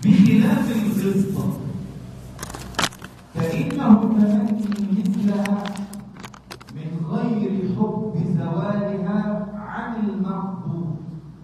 بخلاف الغبطة فإنه تمني مثلها من غير حب زوالها عن المحبوب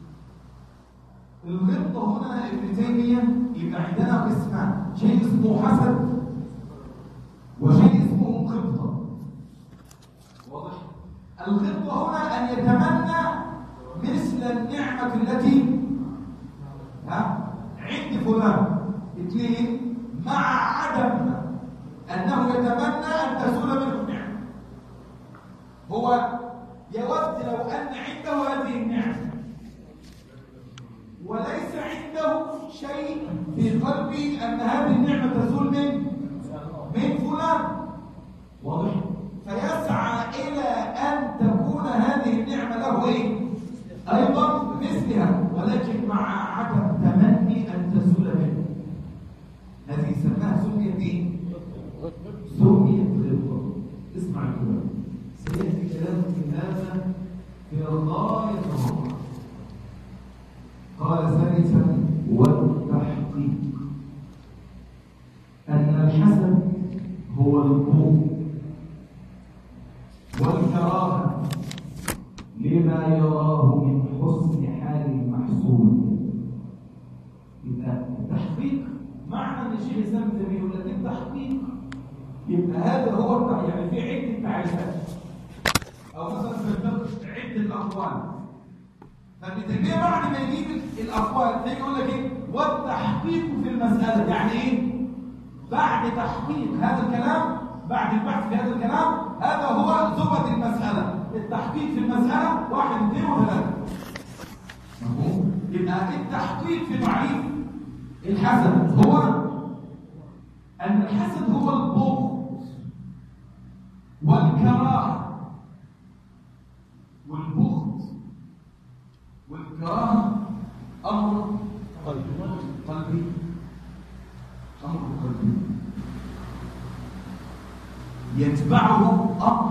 الغبطة هنا ابن تيمية يبقى عندنا قسمان شيء اسمه حسد وشيء اسمه غبطة واضح الغبطة هنا أن يتمنى مثل النعمة التي ها عند فلان اثنين مع عدم أنه يتمنى أن تزول منه النعمة هو يود لو أن عنده هذه النعمة وليس عنده شيء في قلبه أن هذه النعمة تزول من من فلان واضح فيسعى إلى أن تكون هذه النعمة له إيه؟ أيضا مثلها ولكن مع عدم تمني أن تزول منه هذه سماها سميت إيه؟ سميت غبطة اسمع الكلام سيأتي كلام في هذا في غاية الروعة قال ثالثا والتحقيق أن الحسد هو البغض والكراهة لما يراه من حسن حال المحسود يبقى التحقيق معنى ان الشيخ الاسلام ابن تيميه يقول لك التحقيق يبقى هذا هو التحقيق يعني في عده تعريفات او مثلا في الفقه عده اقوال فابن تيميه بعد ما يجيب الاقوال تيجي يقول لك ايه والتحقيق في المساله يعني ايه بعد تحقيق هذا الكلام بعد البحث في هذا الكلام هذا هو زبد المساله التحقيق في المساله واحد اثنين وثلاثه مفهوم يبقى التحقيق في تعريف الحسد هو ان الحسد هو البغض والكراهه والبغض والكراهه امر قلبي امر قلبي يتبعه امر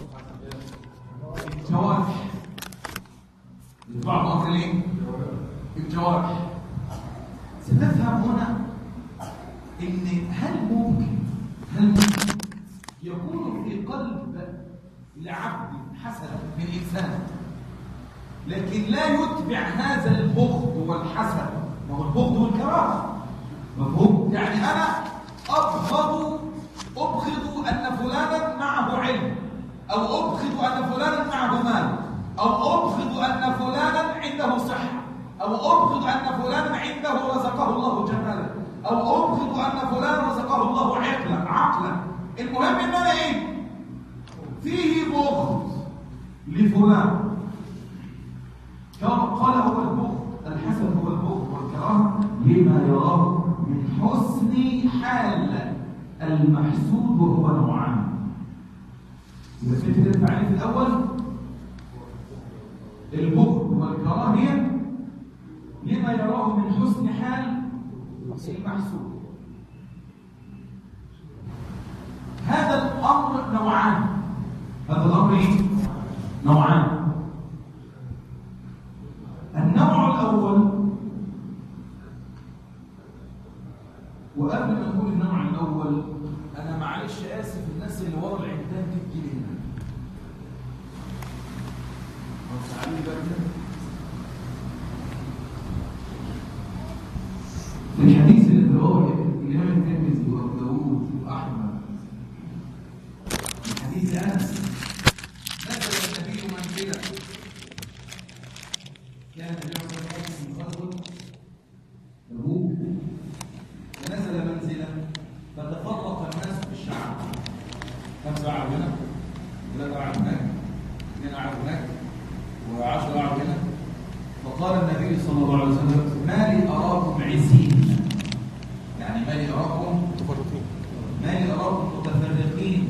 الجوارح يتبعه امر الايه الجوارح ستفهم هنا ان هل ممكن هل ممكن يكون في قلب العبد حسد من انسان لكن لا يتبع هذا البغض والحسد وهو البغض والكراهه مفهوم يعني انا ابغض ابغض ان فلانا معه علم او ابغض ان فلانا معه مال او ابغض ان فلانا عنده صحه او ابغض ان فلانا عنده رزقه الله جمالا او ابغض ان فلانا رزقه الله عقلا عقلا المهم ان انا ايه فيه بغض لفلان قال هو البغض الحسد هو البغض والكراهه لما يراه من حسن حال المحسود وهو نوعان إذا فهمت التعريف الأول البغض والكراهية لما يراه من حسن حال المحسود هذا الأمر نوعان هذا الأمر إيه؟ نوعان النوع الأول وقبل ما نقول النوع الأول أنا معلش آسف الناس اللي ورا العمدان تجي لي هنا تعالي بقى كده في الحديث اللي رواه الإمام الترمذي وأبو داوود وأحمد من حديث أنس نزل النبي منزلا كان النبي صلى الله عليه وسلم في غزوة تبوك فنزل منزلا فتفرق الناس في الشعب خمسة قعدوا هنا ثلاثة قعدوا هناك اثنين قعدوا هناك وعشرة قعدوا هنا فقال النبي صلى الله عليه وسلم ما لي أراكم عزين يعني ما لي أراكم متفرقين ما لي أراكم متفرقين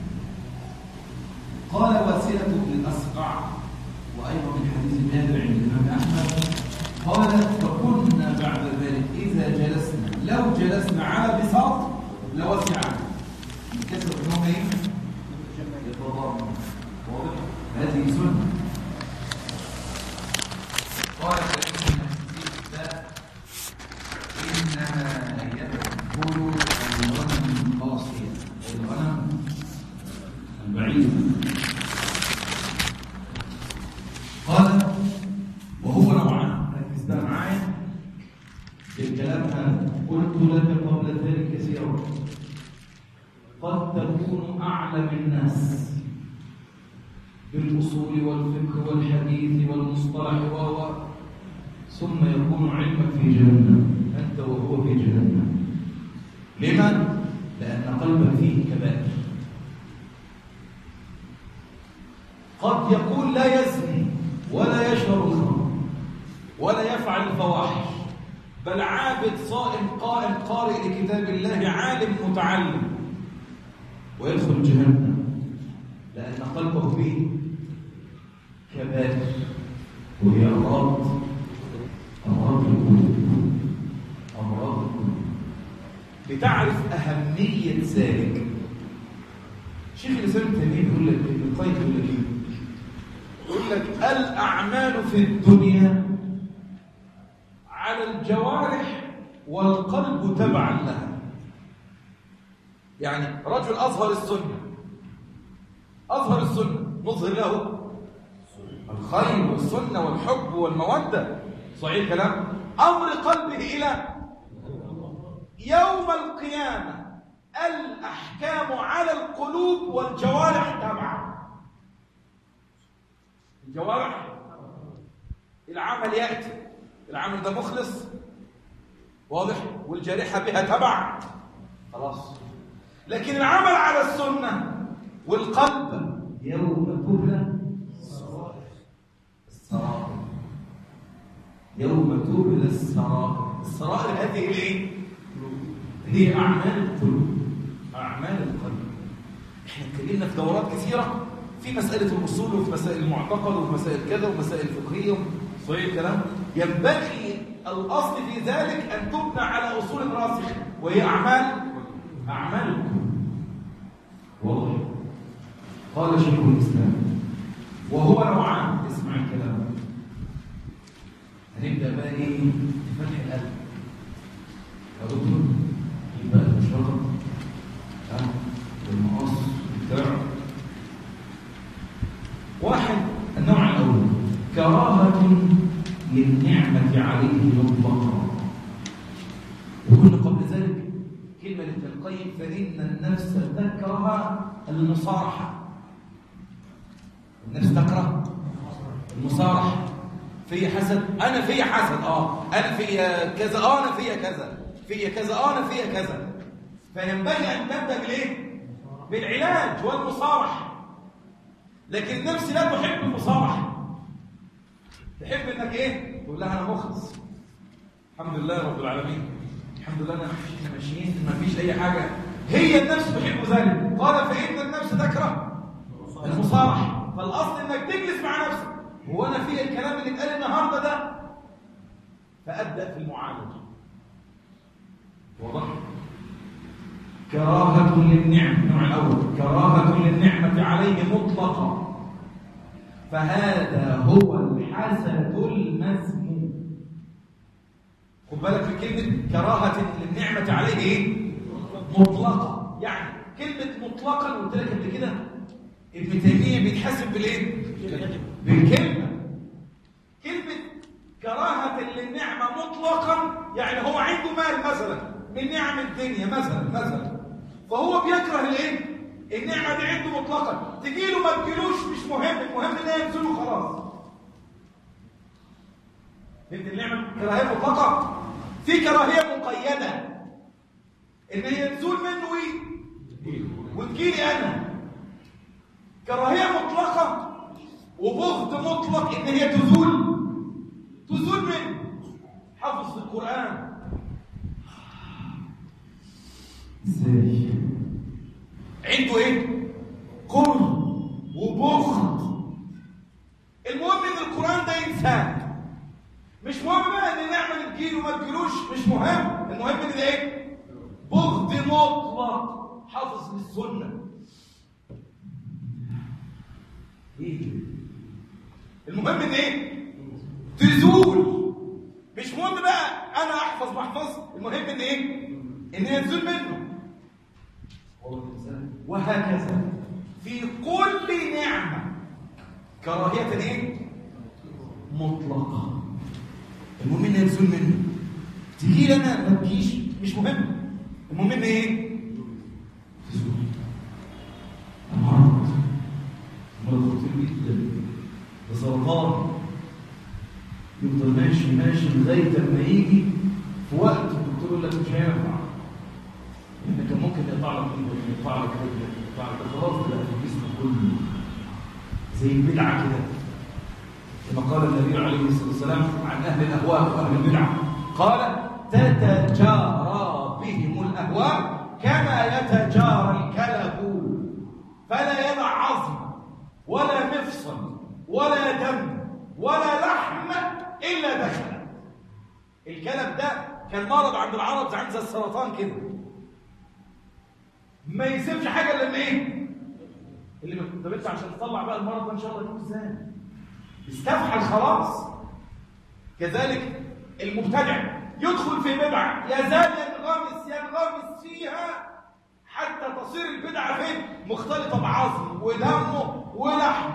قال وسيلة للأسقع وأيضا من حديث جابر عند الإمام أحمد قال فكنا بعد ذلك إذا جلسنا لو جلسنا على بساط لوسعنا من كثرة إنهم إيه؟ يتضامن واضح؟ هذه سنة قال فإن الحديث إن إنها يأكل الغنم القاصية الغنم البعيد قال وهو نوعان ركز بقى معايا الكلام هذا قلت لك قبل ذلك كثيرا قد تكون أعلم الناس بالأصول والفقه والحديث والمصطلح و ثم يكون علمك في جهنم أنت وهو في جهنم لما؟ لأن قلبك فيه كبائر قد يقول لا يزني ولا يشرب الخمر ولا يفعل الفواحش بل عابد صائم قائم قارئ لكتاب الله عالم متعلم ويدخل جهنم لأن قلبه فيه كبائر وهي أمراض أمراض القلوب أمراض القلوب لتعرف أهمية ذلك شيخ الإسلام تيمية يقول لك ابن القيم يقول لك إيه؟ يقول لك الأعمال في الدنيا على الجوارح والقلب تبعا لها يعني رجل أظهر السنة أظهر السنة نظهر له الخير والسنة والحب والمودة صحيح الكلام أمر قلبه إلى يوم القيامة الأحكام على القلوب والجوارح تبعا الجوارح العمل يأتي العمل ده مخلص واضح والجارحة بها تبع خلاص لكن العمل على السنة والقلب يوم تبلى السرائر يوم تبلى السرائر السرائر هذه الايه هي اعمال القلوب اعمال القلب احنا اتكلمنا في دورات كثيره في مساله الاصول وفي مسائل المعتقد وفي مسائل كذا ومسائل فقهيه صحيح الكلام ينبغي الاصل في ذلك ان تبنى على اصول راسخه وهي اعمال اعمال القلوب واضح قال شيخ الاسلام وهو نوعان اسمع الكلام هنبدا بقى ايه بفتح القلب يا دكتور يبقى المشرقه ها والمقص بتاعه واحد النوع الاول كراهه للنعمه عليه مطلقا وقلنا قبل ذلك كلمه لابن القيم فان النفس تكره المصارحه النفس تكره المصارحه في حسد انا في حسد اه انا في كذا اه انا في كذا في كذا اه انا في كذا فينبغي ان تبدا بالايه بالعلاج والمصارحه لكن النفس لا تحب المصارحه تحب انك ايه تقول لها انا مخلص الحمد لله رب العالمين الحمد لله انا احنا ماشيين ما فيش اي حاجه هي النفس تحب ذلك قال فان النفس تكره المصارحه فالاصل انك تجلس مع نفسك هو انا في الكلام اللي اتقال النهارده ده فابدا في المعالجه واضح كراهه للنعم النوع الاول كراهه للنعمه عليه مطلقا فهذا هو الحسد المذموم خد بالك في كلمه كراهه للنعمه عليه ايه مطلقا يعني كلمه مطلقا قلت لك قبل كده ابن تيميه بيتحاسب بالايه بالكلمه كلمه كراهه للنعمه مطلقا يعني هو عنده مال مثلا من نعم الدنيا مثلا مثلا فهو بيكره الايه النعمه دي عنده مطلقا تجي له ما تجيلوش مش مهم المهم ان هي تنزله خلاص فهمت النعمه كراهيه مطلقه في كراهيه مقيده ان هي تزول منه ايه وتجيلي انا كراهيه مطلقه وبغض مطلق ان هي تزول تزول منه حفظ القران ازاي عنده ايه كره وبغض المهم ان القران ده انسان مش مهم بقى ان النعمه تجيله وما تجيلوش مش مهم المهم ان ده ايه بغض مطلق حافظ للسنه ايه المهم ان ايه تزول مش مهم بقى انا احفظ ما احفظ المهم ان ايه ان ينزل منه وهكذا في كل نعمه كراهيه ايه مطلقه المهم ان ينزل منه تجي لنا ما تجيش مش مهم المهم ان ايه تزول مرض مرض خطير جدا ده سرطان يفضل ماشي ماشي لغايه لما يجي في وقت الدكتور يقول لك مش هينفع ان كان ممكن يقطع لك ايدك يقطع لك رجلك يقطع لك خلاص ده في الجسم كله زي البدعه كده كما قال النبي عليه الصلاه والسلام عن اهل الاهواء واهل البدع قال تتجارى بهم الاهواء كما يتجارى الكلب فلا يدع عظم ولا مفصل ولا دم ولا لحم الا دخل الكلب ده كان مرض عند العرب عند زي السرطان كده ما يسيبش حاجه الا لما ايه اللي ما كتبتش عشان تطلع بقى المرض ده ان شاء الله يكون ازاي استفحل خلاص كذلك المبتدع يدخل في بدعه يزال ينغمس ينغمس فيها حتى تصير البدعه فين مختلطه بعظم ودمه ولحم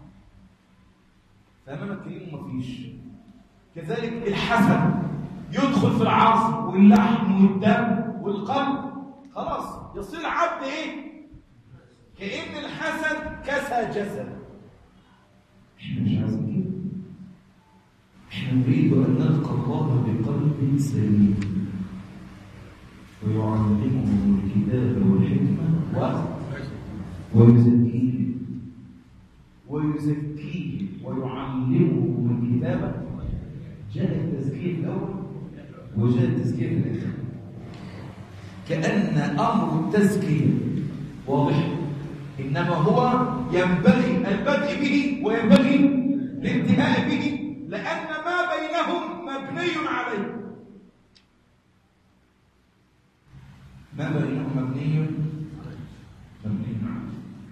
فامام الكريم مفيش كذلك الحسد يدخل في العظم واللحم والدم والقلب خلاص يصير عبد ايه كأن الحسد كسى جسد احنا مش عايزين كده احنا نريد ان نلقى الله بقلب سليم ويعلمه الكتاب والحكمه و ويزكيه ويزكيه ويعلمه الكتابه جاء التزكيه الاول وجاء التزكيه في الاخر كأن أمر التزكية واضح إنما هو ينبغي البدء به وينبغي الانتهاء به لأن ما بينهم مبني عليه ما بينهم مبني مبني عليه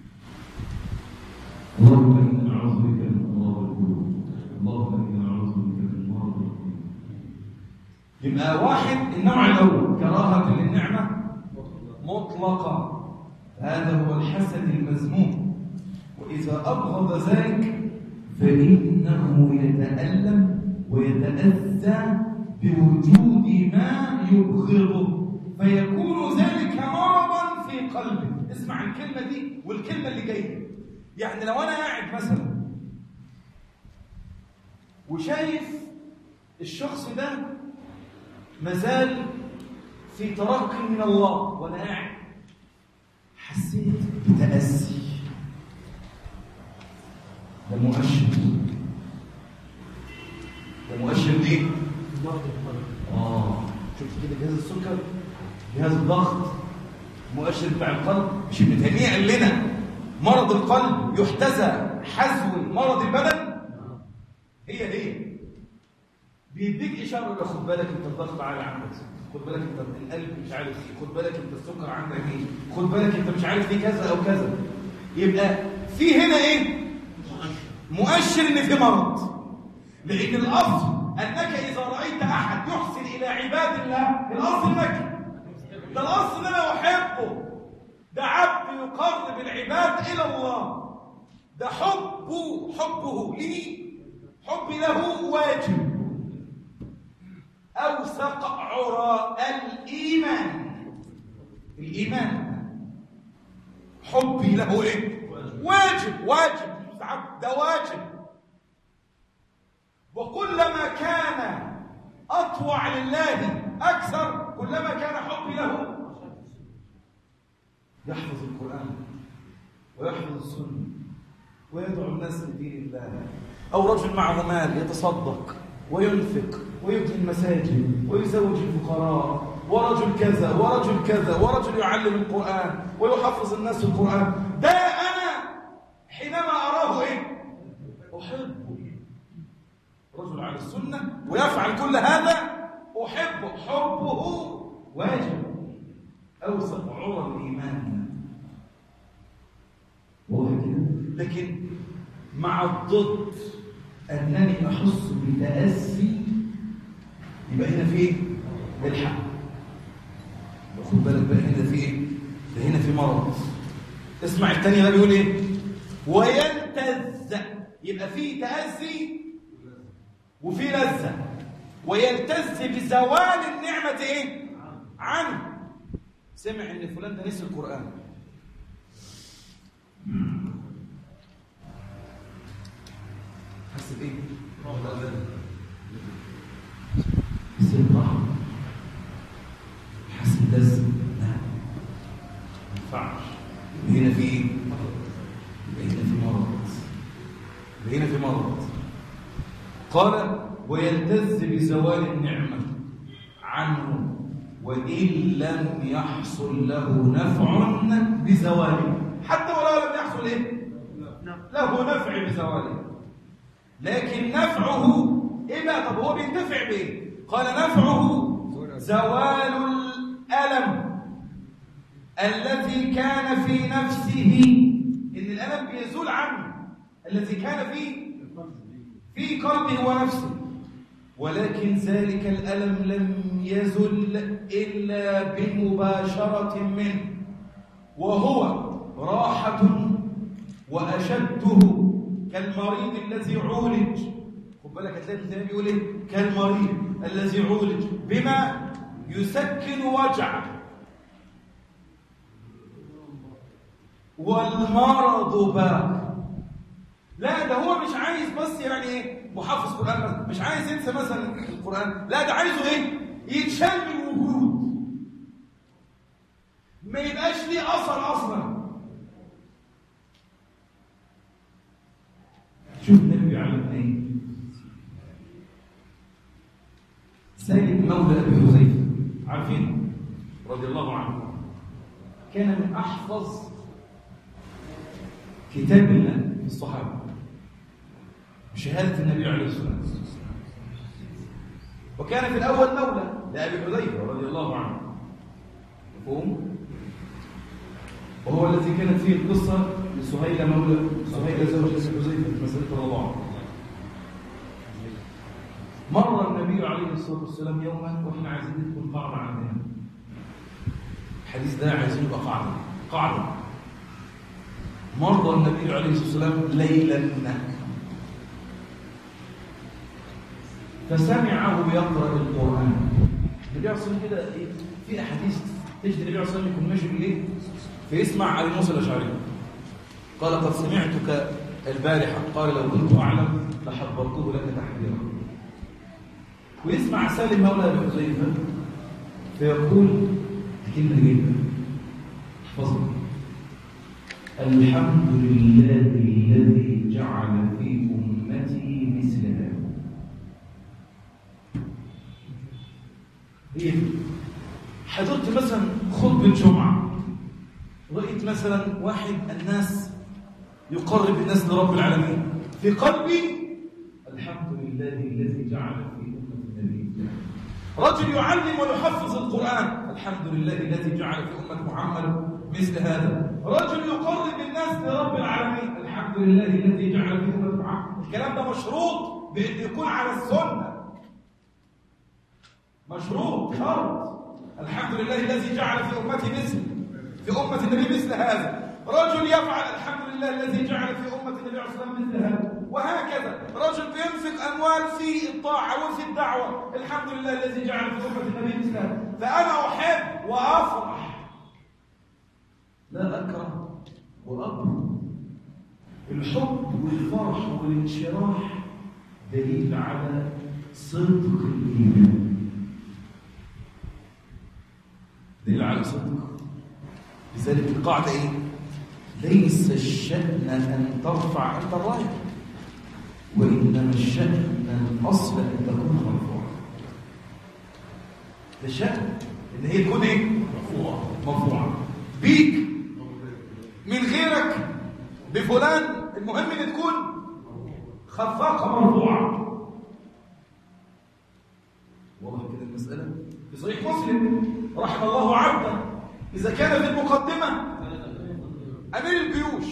اللهم إنا نعوذ بك من الله القلوب اللهم إنا نعوذ بك من مرض القلوب يبقى واحد النوع الأول كراهة للنعمة مطلقة هذا هو الحسد المذموم وإذا أبغض ذلك فإنه يتألم ويتأذى بوجود ما يبغضه فيكون ذلك مرضا في قلبه اسمع الكلمة دي والكلمة اللي جاية يعني لو أنا قاعد مثلا وشايف الشخص ده مازال في ترقي من الله وانا قاعد حسيت بتأسي ده مؤشر ده مؤشر ليه؟ اه شفت كده جهاز السكر جهاز الضغط المؤشر بتاع القلب مش ابن تيميه قال لنا مرض القلب يحتذى حذو مرض البدن هي هي بيديك اشاره خد بالك انت الضغط عالي عندك خد بالك انت القلب مش عارف ايه خد بالك انت السكر عندك ايه خد بالك انت مش عارف ايه كذا او كذا يبقى في هنا ايه مؤشر ان في مرض لان الاصل انك اذا رايت احد يحسن الى عباد الله الاصل لك ده الاصل ان انا احبه ده عبد يقرب العباد الى الله ده حبه حبه لي حبي له واجب أوثق عراء الإيمان الإيمان حبي له إيه؟ واجب واجب مستحب ده واجب وكلما كان أطوع لله أكثر كلما كان حبي له يحفظ القرآن ويحفظ السنة ويدعو الناس لدين الله أو رجل معه مال يتصدق وينفق ويبني المساجد ويزوج الفقراء ورجل كذا ورجل كذا ورجل يعلم القرآن ويحفظ الناس القرآن ده أنا حينما أراه إيه أحبه رجل على السنة ويفعل كل هذا أحبه حبه واجب أوثق عرى الإيمان واضح كده لكن مع الضد أنني أحس بتأسي يبقى هنا في ايه الحق خد بالك بقى هنا في ايه ده هنا في مرض اسمع الثاني ده بيقول ايه ويلتز يبقى في تأذي وفي لذة ويلتز بزوال النعمة ايه عنه سمع ان فلان ده نسي القرآن حس بايه حس بالراحه حس باللذة لا ما ينفعش هنا في ايه هنا في مرض هنا في مرض قال ويلتز بزوال النعمة عنه وإن لم يحصل له نفع بزواله حتى ولو لم يحصل إيه؟ له نفع بزواله لكن نفعه إيه بقى؟ طب هو بينتفع بإيه؟ قال نفعه زوال الألم الذي كان في نفسه إن الألم بيزول عنه الذي كان في في قلبه ونفسه ولكن ذلك الألم لم يزل إلا بمباشرة منه وهو راحة وأشده كالمريض الذي عولج خد بالك هتلاقي ابن تيميه بيقول ايه كالمريض الذي عولج بما يسكن وجعه والمرض باق لا ده هو مش عايز بس يعني ايه محافظ قران بس مش عايز ينسى مثلا القران لا ده عايزه ايه يتشال من الوجود ما يبقاش ليه اثر اصلا شوف النبي بيعلمنا ايه سالم مولى ابي حذيفه عارفين رضي الله عنه كان من احفظ كتاب الله في الصحابه بشهاده النبي عليه الصلاه والسلام وكان في الاول مولى لابي حذيفه رضي الله عنه مفهوم وهو الذي كانت فيه القصه لسهيل مولى سهيل زوج ابي حذيفه في مساله الرضاعه مر النبي عليه الصلاه والسلام يوما واحنا عايزين ندخل قاعده عندنا الحديث ده عايزين يبقى قاعده قاعده مر النبي عليه الصلاه والسلام ليلا فسمعه يقرا القران النبي عليه الصلاه كده ايه في احاديث تجد النبي عليه الصلاه والسلام يكون ماشي بالليل فيسمع ابي موسى الاشعري قال قد سمعتك البارحه قال لو كنت اعلم لحضرته لك تحذيرا ويسمع سالم مولى ابي حذيفه فيقول كلمه جيده احفظها الحمد لله الذي جعل في امتي مثل هذا ايه حضرت مثلا خطبه جمعه رأيت مثلا واحد الناس يقرب الناس لرب العالمين في قلبي الحمد لله الذي جعل في أمة النبي رجل يعلم ويحفظ القرآن الحمد لله الذي جعل في أمة محمد مثل هذا رجل يقرب الناس لرب العالمين الحمد لله الذي جعل في أمة محمد الكلام ده مشروط بأن يكون على السنة مشروط شرط الحمد لله الذي جعل في أمتي مثل في أمة النبي مثل هذا رجل يفعل الحمد لله الذي جعل في أمة النبي عليه الصلاة والسلام مثل هذا وهكذا رجل بينفق أموال في الطاعة وفي الدعوة الحمد لله الذي جعل في أمة النبي مثل هذا فأنا أحب وأفرح لا أكره وأكره الحب والفرح والانشراح دليل على صدق الإيمان دليل على صدق لذلك القاعدة إيه؟ ليس الشأن أن ترفع أنت الراية وإنما الشأن الأصل أن تكون مرفوعة ده الشأن إن هي تكون إيه؟ مرفوعة مرفوعة بيك من غيرك بفلان المهم إن تكون خفاقة مرفوعة والله كده المسألة في صحيح مسلم رحم الله عبدا إذا كان في المقدمة أمير الجيوش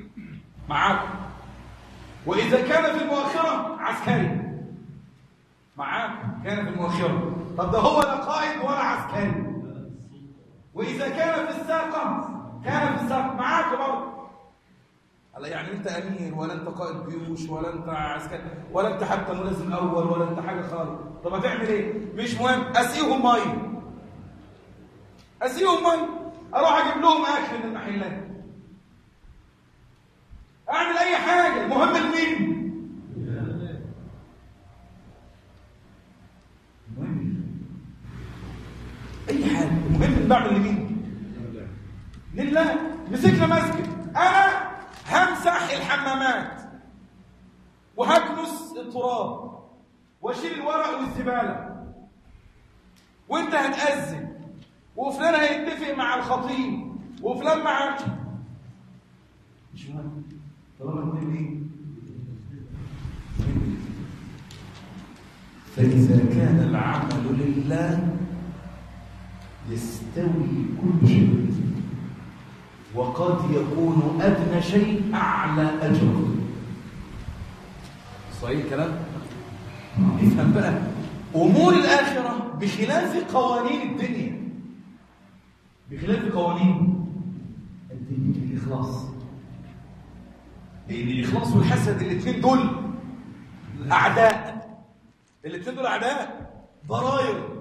معاكم وإذا كان في المؤخرة عسكري معاه كان في المؤخرة طب ده هو لا قائد ولا عسكري وإذا كان في الساقة كان في الساقة معاك برضه قال يعني انت امير ولا انت قائد جيوش ولا انت عسكري ولا انت حتى ملازم اول ولا انت حاجه خالص طب هتعمل ايه مش مهم اسقيهم ميه اسقيهم ميه اروح اجيب لهم اكل من المحلات اعمل اي حاجه المهم لمين اي حاجه المهم بعمل لمين لله مسكنا مسجد انا همسح الحمامات وهكنس التراب واشيل الورق والزباله وانت هتأذن وفلان هيتفق مع الخطيب وفلان مع مش مهم طالما المهم ايه فإذا كان العمل لله يستوي كل شيء وقد يكون أدنى شيء أعلى أجر صحيح الكلام؟ افهم بقى أمور الآخرة بخلاف قوانين الدنيا بخلاف قوانين الدنيا الإخلاص لأن الإخلاص والحسد الاثنين دول أعداء الاثنين دول أعداء ضراير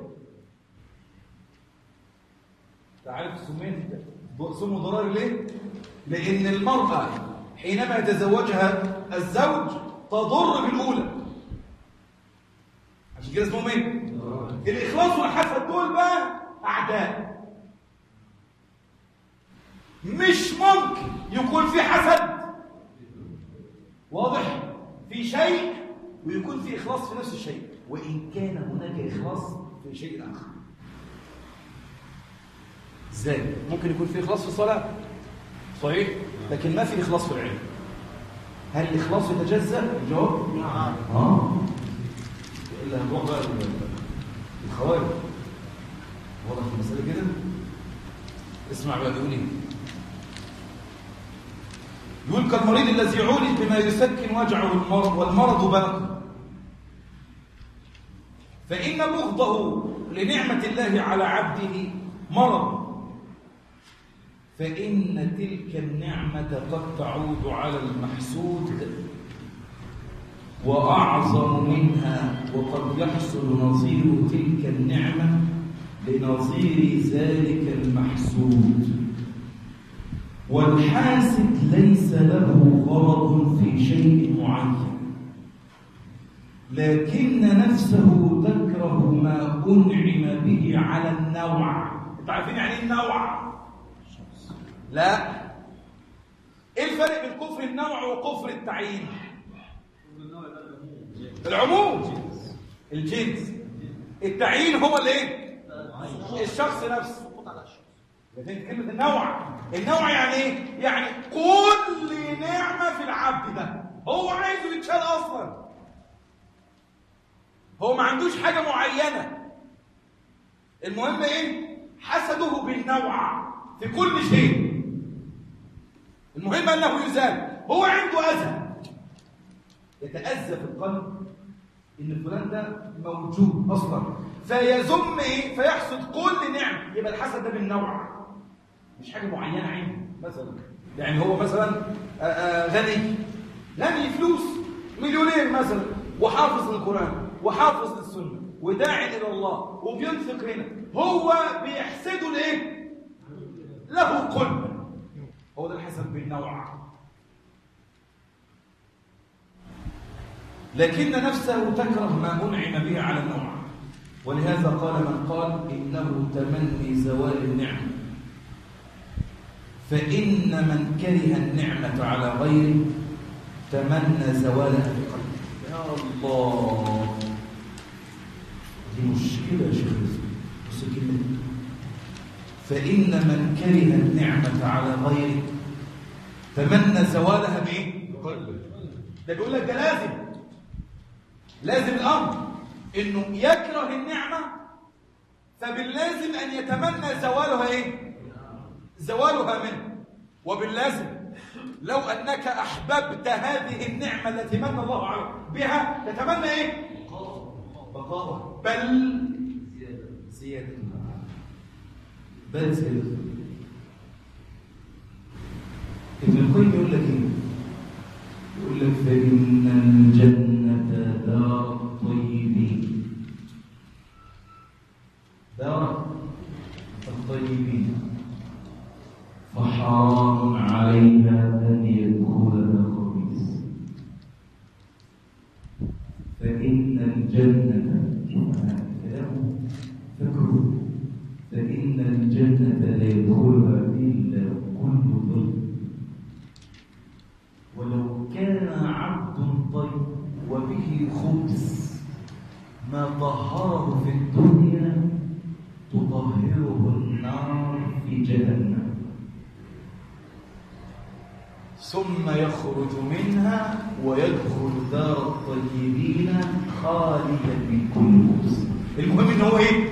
تعرف سميت سموا ضرائر ليه؟ لأن المرأة حينما يتزوجها الزوج تضر بالأولى عشان كده اسمهم ايه؟ الإخلاص والحسد دول بقى أعداء مش ممكن يكون في حسد واضح في شيء ويكون في إخلاص في نفس الشيء وإن كان هناك إخلاص في شيء آخر ازاي ممكن يكون في اخلاص في الصلاه صحيح لكن ما في اخلاص في العلم هل الاخلاص يتجزا الجواب نعم اه الا نروح بقى الخوارج واضح المساله كده اسمع بقى بيقول ايه يقول كالمريض الذي عولج بما يسكن وجعه المرض والمرض باق فإن بغضه لنعمة الله على عبده مرض فإن تلك النعمة قد تعود على المحسود وأعظم منها وقد يحصل نظير تلك النعمة لنظير ذلك المحسود والحاسد ليس له غرض في شيء معين لكن نفسه تكره ما أنعم به على النوع انتوا عارفين يعني ايه النوع لا ايه الفرق بين كفر النوع وكفر التعيين العموم الجنس التعيين هو الايه الشخص نفسه لكن كلمه النوع النوع يعني ايه يعني كل نعمه في العبد ده هو عايزه يتشال اصلا هو ما عندوش حاجه معينه المهم ايه حسده بالنوع في كل شيء المهم انه يزال هو عنده اذى يتاذى في القلب ان فلان ده موجود اصلا فيذم ايه فيحسد كل نعم يبقى الحسد ده بالنوع مش حاجه معينه عنده مثلا يعني هو مثلا آآ آآ غني غني فلوس مليونير مثلا وحافظ للقران وحافظ للسنه وداعي الى الله وبينفق هنا هو بيحسده لايه له قلب هو ده الحسد بالنوع لكن نفسه تكره ما أنعم به على النوع ولهذا قال من قال إنه تمني زوال النعمة فإن من كره النعمة على غيره تمنى زوالها في قلبه يا الله دي مشكلة يا شيخ بص كلمة فإن من كره النعمة على غيره تمنى زوالها بإيه؟ بقلبه ده بيقول لك ده لازم لازم الأمر إنه يكره النعمة فباللازم أن يتمنى زوالها إيه؟ زوالها منه وباللازم لو أنك أحببت هذه النعمة التي من الله عليك بها تتمنى إيه؟ بقاؤها بل زيادة بل زيادة ابن القيم يقول لك ايه يقول لك فإن الجنة دار الطيبين دار الطيبين فحرام عليها أن يدخلها خبيث فإن الجنة كلامه فكروا فإن الجنة لا يدخلها إلا كل طيب ولو كان عبد طيب وبه خبز ما طهره في الدنيا تطهره النار في جهنم ثم يخرج منها ويدخل دار الطيبين خاليا من كل خبز المهم ان هو ايه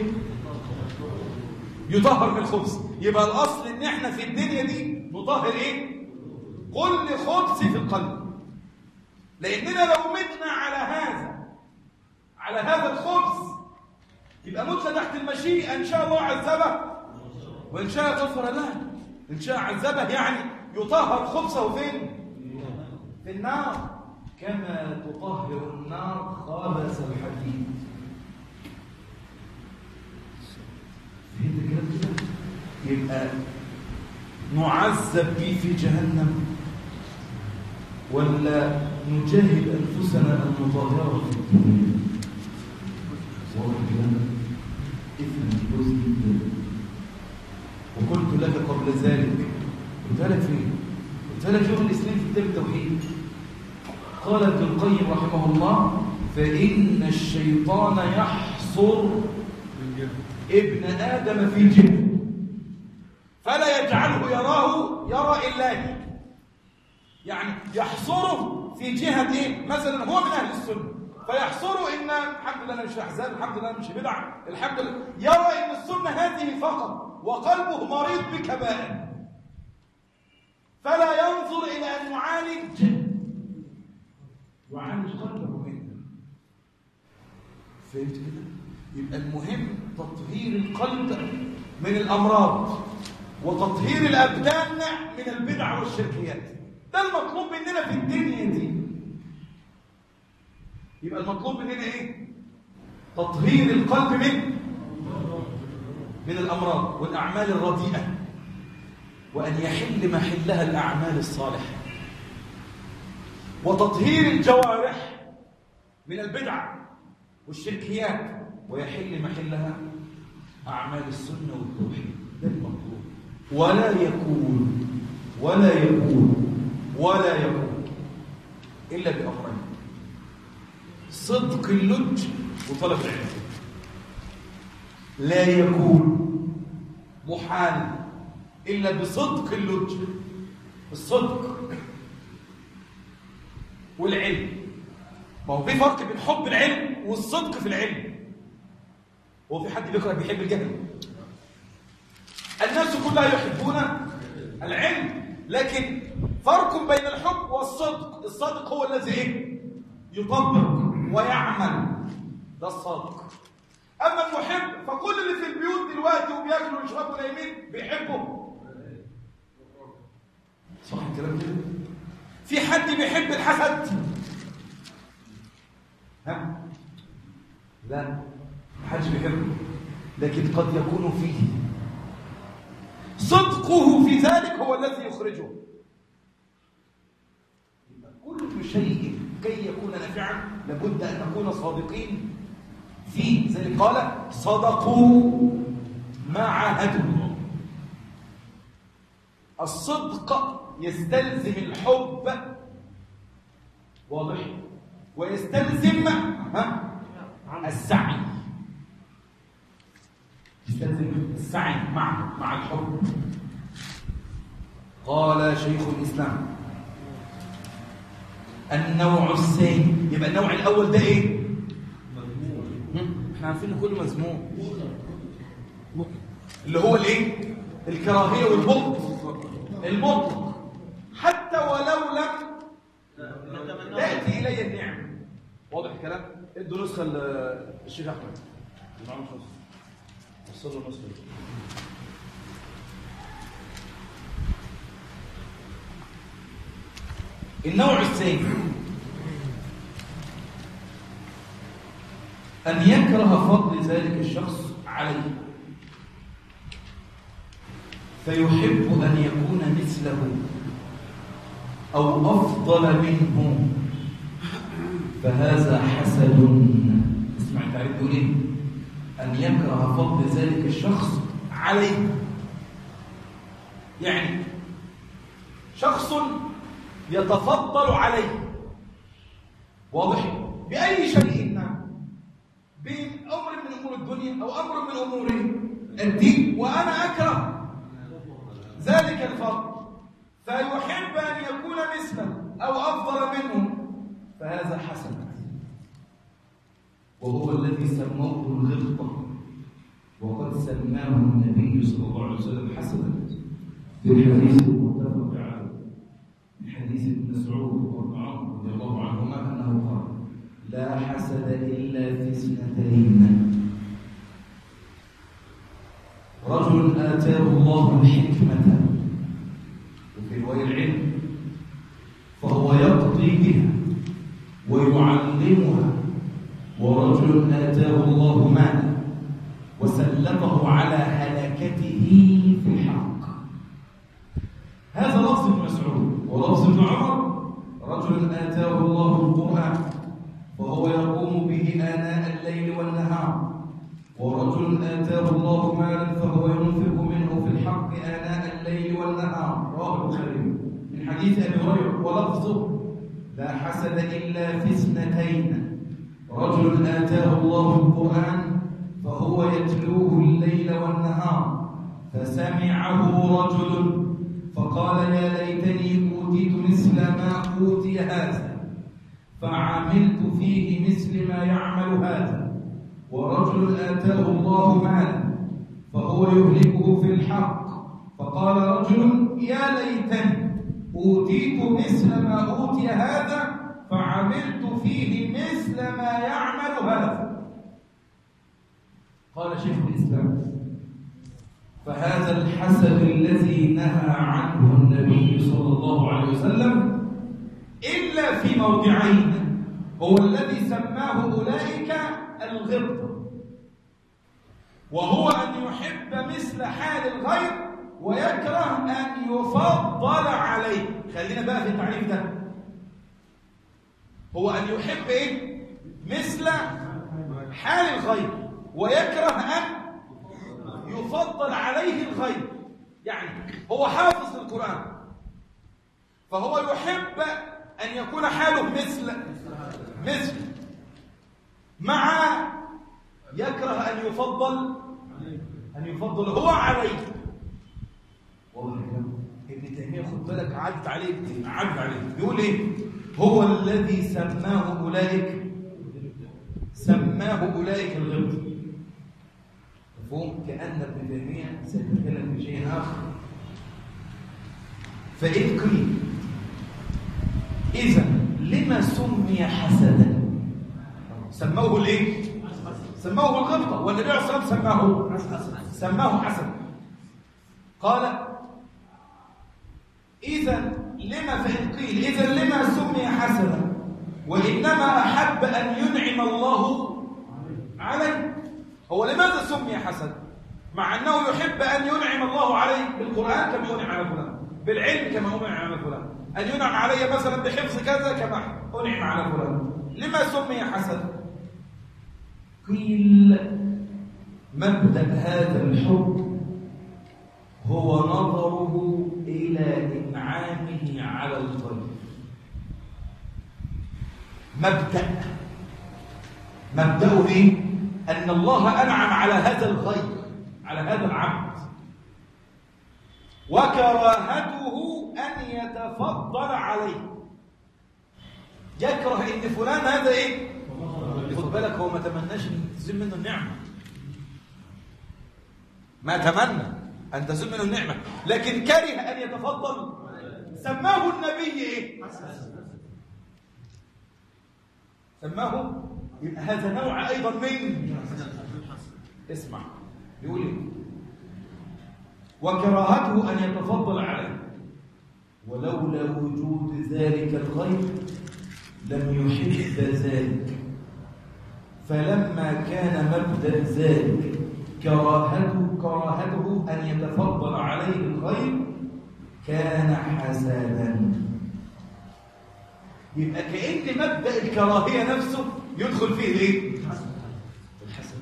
يطهر من الخبز يبقى الاصل ان احنا في الدنيا دي نطهر ايه كل خبز في القلب لاننا لو متنا على هذا على هذا الخبز يبقى متنا تحت المشيئه ان شاء الله عذبه وان شاء غفر له ان شاء عذبه يعني يطهر خبزه فين في النار كما تطهر النار خابز الحديد فهمت الكلام كده يبقى نعذب به في جهنم ولا نجاهد انفسنا ان نطهره في الدنيا واضح الكلام افهم الجزء جدا وقلت لك قبل ذلك قلت لك فين قلت لك شوف الاسلام في كتاب التوحيد قال ابن القيم رحمه الله فان الشيطان يحصر ابن ادم في جهه فلا يجعله يراه يرى الله يعني يحصره في جهه ايه مثلا هو من اهل السنه فيحصره ان الحمد لله انا مش احزان الحمد لله انا مش بدع الحمد لله يرى ان السنه هذه فقط وقلبه مريض بكبائر فلا ينظر الى ان يعالج يعالج قلبه منه فهمت كده يبقى المهم تطهير القلب من الامراض وتطهير الابدان من البدع والشركيات ده المطلوب مننا في الدنيا دي يبقى المطلوب مننا ايه تطهير القلب من من الامراض والاعمال الرديئه وان يحل محلها الاعمال الصالحه وتطهير الجوارح من البدع والشركيات ويحل محلها اعمال السنه والتوحيد ده المطلوب ولا يكون ولا يكون ولا يكون الا بامرين صدق اللج وطلب العلم لا يكون محال الا بصدق اللج الصدق والعلم ما هو في فرق بين حب العلم والصدق في العلم هو في حد بيكره بيحب الجهل الناس كلها يحبون العلم لكن فرق بين الحب والصدق الصادق هو الذي ايه يطبق ويعمل ده الصادق اما المحب فكل اللي في البيوت دلوقتي وبياكلوا ويشربوا نايمين بيحبوا صح الكلام كده في حد بيحب الحسد ها لا حدش بيحبه لكن قد يكون فيه صدقه في ذلك هو الذي يخرجه كل شيء كي يكون نافعا لابد ان نكون صادقين فيه زي قال صدقوا ما عاهدوا الصدق يستلزم الحب واضح ويستلزم ها السعي يستلزم السعي مع مع الحب قال شيخ الاسلام النوع الثاني يبقى النوع الاول ده ايه احنا عارفين ان كله مذموم اللي هو الايه الكراهيه والبغض المطلق حتى ولو لم تاتي الي النعمه واضح الكلام ادوا نسخه للشيخ احمد معاه نسخه وصلوا النسخه دي. النوع الثاني أن يكره فضل ذلك الشخص عليه فيحب أن يكون مثله أو أفضل منه فهذا حسد اسمع التعريف بيقول إيه؟ أن يكره فضل ذلك الشخص عليه يعني شخص يتفضل عليه واضح بأي شيء نعم بأمر من أمور الدنيا أو أمر من أمور الدين وأنا أكره ذلك الفضل فيحب أن يكون مثله أو أفضل منه فهذا حسن وهو الذي سموه الغبطة وقد سماه النبي صلى الله عليه وسلم حسنا في الحديث المتفق عليه من حديث ابن مسعود وابن عمرو رضي الله عنهما انه قال لا حسد الا في اثنتين رجل اتاه الله الحكمه وفي روايه العلم فهو يقضي بها ويعلمها ورجل اتاه الله مالا وسلطه على هلكته في الحق هذا لفظ ابن مسعود ولفظ ابن عمر رجل آتاه الله القرآن وهو يقوم به آناء الليل والنهار ورجل آتاه الله مالا فهو ينفق منه في الحق آناء الليل والنهار رواه البخاري من حديث أبي هريرة ولفظه لا حسد إلا في اثنتين رجل آتاه الله القرآن فهو يتلوه الليل والنهار فسمعه رجل فقال يا ليتني أوتيت مثل ما أوتي هذا فعملت فيه مثل ما يعمل هذا ورجل آتاه الله مالا فهو يهلكه في الحق فقال رجل يا ليتني أوتيت مثل ما أوتي هذا فعملت فيه مثل ما يعمل هذا قال شيخ الإسلام فهذا الحسد الذي نهى عنه النبي صلى الله عليه وسلم إلا في موضعين هو الذي سماه أولئك الغبطة وهو أن يحب مثل حال الغير ويكره أن يفضل عليه خلينا بقى في التعريف ده هو أن يحب إيه؟ مثل حال الغير ويكره أن يفضل عليه الغير يعني هو حافظ للقرآن فهو يحب أن يكون حاله مثل مثل مع يكره أن يفضل أن يفضل هو عليه والله ابن تيمية خد بالك عدت عليه عدت عليه يقول إيه هو الذي سماه أولئك سماه أولئك الغبط مفهوم كأن ابن تيمية سيتكلم في شيء آخر فإن قيل إذا لما سمي حسدا سموه ليه سموه الغبطة والنبي عليه الصلاة والسلام سماه سماه حسن قال إذا لما فإن قيل إذا لما سمي حسنا وإنما أحب أن ينعم الله عليه هو لماذا سمي حسن مع أنه يحب أن ينعم الله عليه بالقرآن كما ينعم على فلان بالعلم كما أنعم على فلان أن ينعم علي مثلا بحفظ كذا كما أنعم على فلان لما سمي حسن قيل مبدأ هذا الحب هو نظره إلى إنعامه على الغير مبدأ مبدأه إيه؟ أن الله أنعم على هذا الغير على هذا العبد وكراهته أن يتفضل عليه يكره إن فلان هذا إيه؟ خد بالك هو ما تمناش أن تزيل منه النعمة ما تمنى أن تزيل منه النعمة لكن كره أن يتفضل سماه النبي إيه؟ سماه يبقى هذا نوع أيضا من اسمع يقول ايه وكراهته أن يتفضل عليه ولولا وجود ذلك الخير لم يحب ذلك فلما كان مبدأ ذلك كراهته كراهته أن يتفضل عليه الخير كان حسنا يبقى كأن مبدأ الكراهية نفسه يدخل فيه الايه؟ الحسن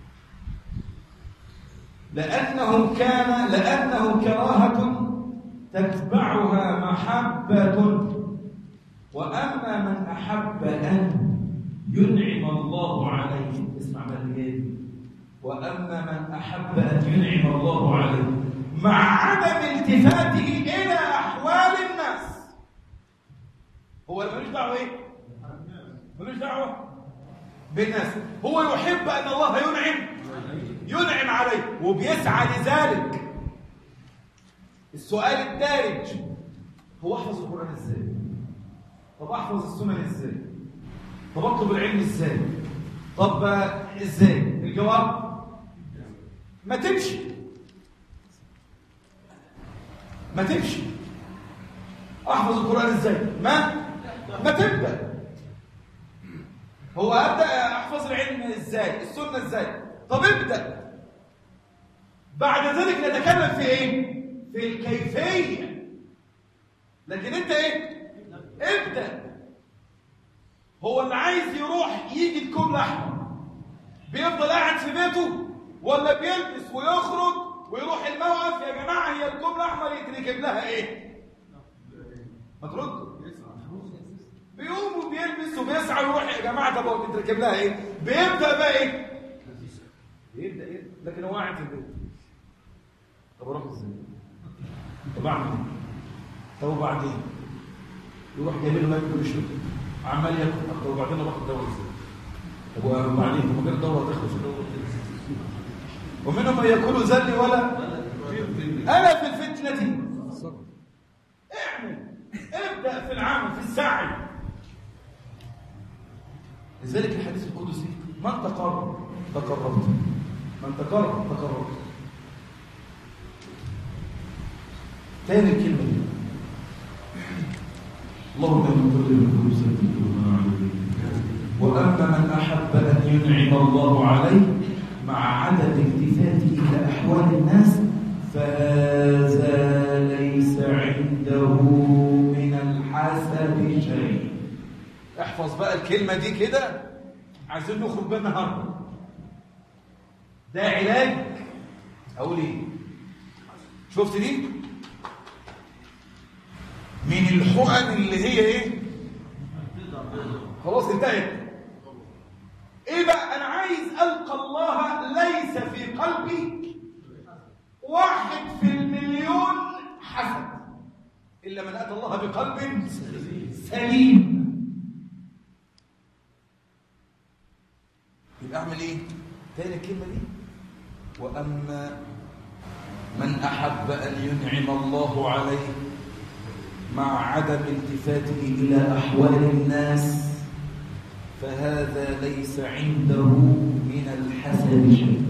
لأنه كان لأنه كراهة تتبعها محبة وأما من أحب أن ينعم الله عليه اسمع ما اللي وأما من أحب أن ينعم الله عليه مع عدم التفاته إلى أحوال الناس هو ملوش دعوة إيه؟ ملوش دعوة بالناس هو يحب أن الله ينعم ينعم عليه وبيسعى لذلك السؤال الدارج هو احفظ القرآن ازاي طب احفظ السنن ازاي طب اطلب العلم ازاي طب ازاي الجواب ما تمشي ما تمشي احفظ القرآن ازاي ما ما تبدأ هو ابدأ احفظ العلم ازاي السنة ازاي طب ابدأ بعد ذلك نتكلم في ايه في الكيفية لكن انت ايه ابدأ هو اللي عايز يروح يجي الكوم الاحمر بيفضل قاعد في بيته ولا بيلبس ويخرج ويروح الموقف يا جماعة هي الكوم الاحمر يتركب لها ايه ما ترد بيقوم وبيلبس وبيسعى ويروح يا جماعة طب هو بتركب لها ايه بيبدأ بقى ايه يبدأ ايه لكن هو قاعد في البيت طب اروح ازاي طب اعمل ايه طب وبعدين يروح جايب له ماكل ويشرب عمال ياكل طب وبعدين اروح الدواء ازاي طب وبعدين طب غير الدواء تخلص ومنهم من يقول ذلي ولا انا في الفتنه اعمل ابدا في العمل في السعي لذلك الحديث القدسي من تقرب تقربت من تقرب تقربت تاني الكلمة دي اللهم من كل الفلوس وأما من أحب أن ينعم الله عليه مع عدم التفاته إلى أحوال الناس فهذا ليس عنده من الحسب شيء احفظ بقى الكلمة دي كده عايزين نخرج بقى النهارده ده علاج أقول إيه شفت دي من الحقن اللي هي ايه خلاص انتهت ايه بقى انا عايز القى الله ليس في قلبي واحد في المليون حسد الا من اتى الله بقلب سليم يبقى اعمل ايه تاني الكلمه دي واما من احب ان ينعم الله عليه مع عدم التفاته إلى أحوال الناس فهذا ليس عنده من الحسد شيء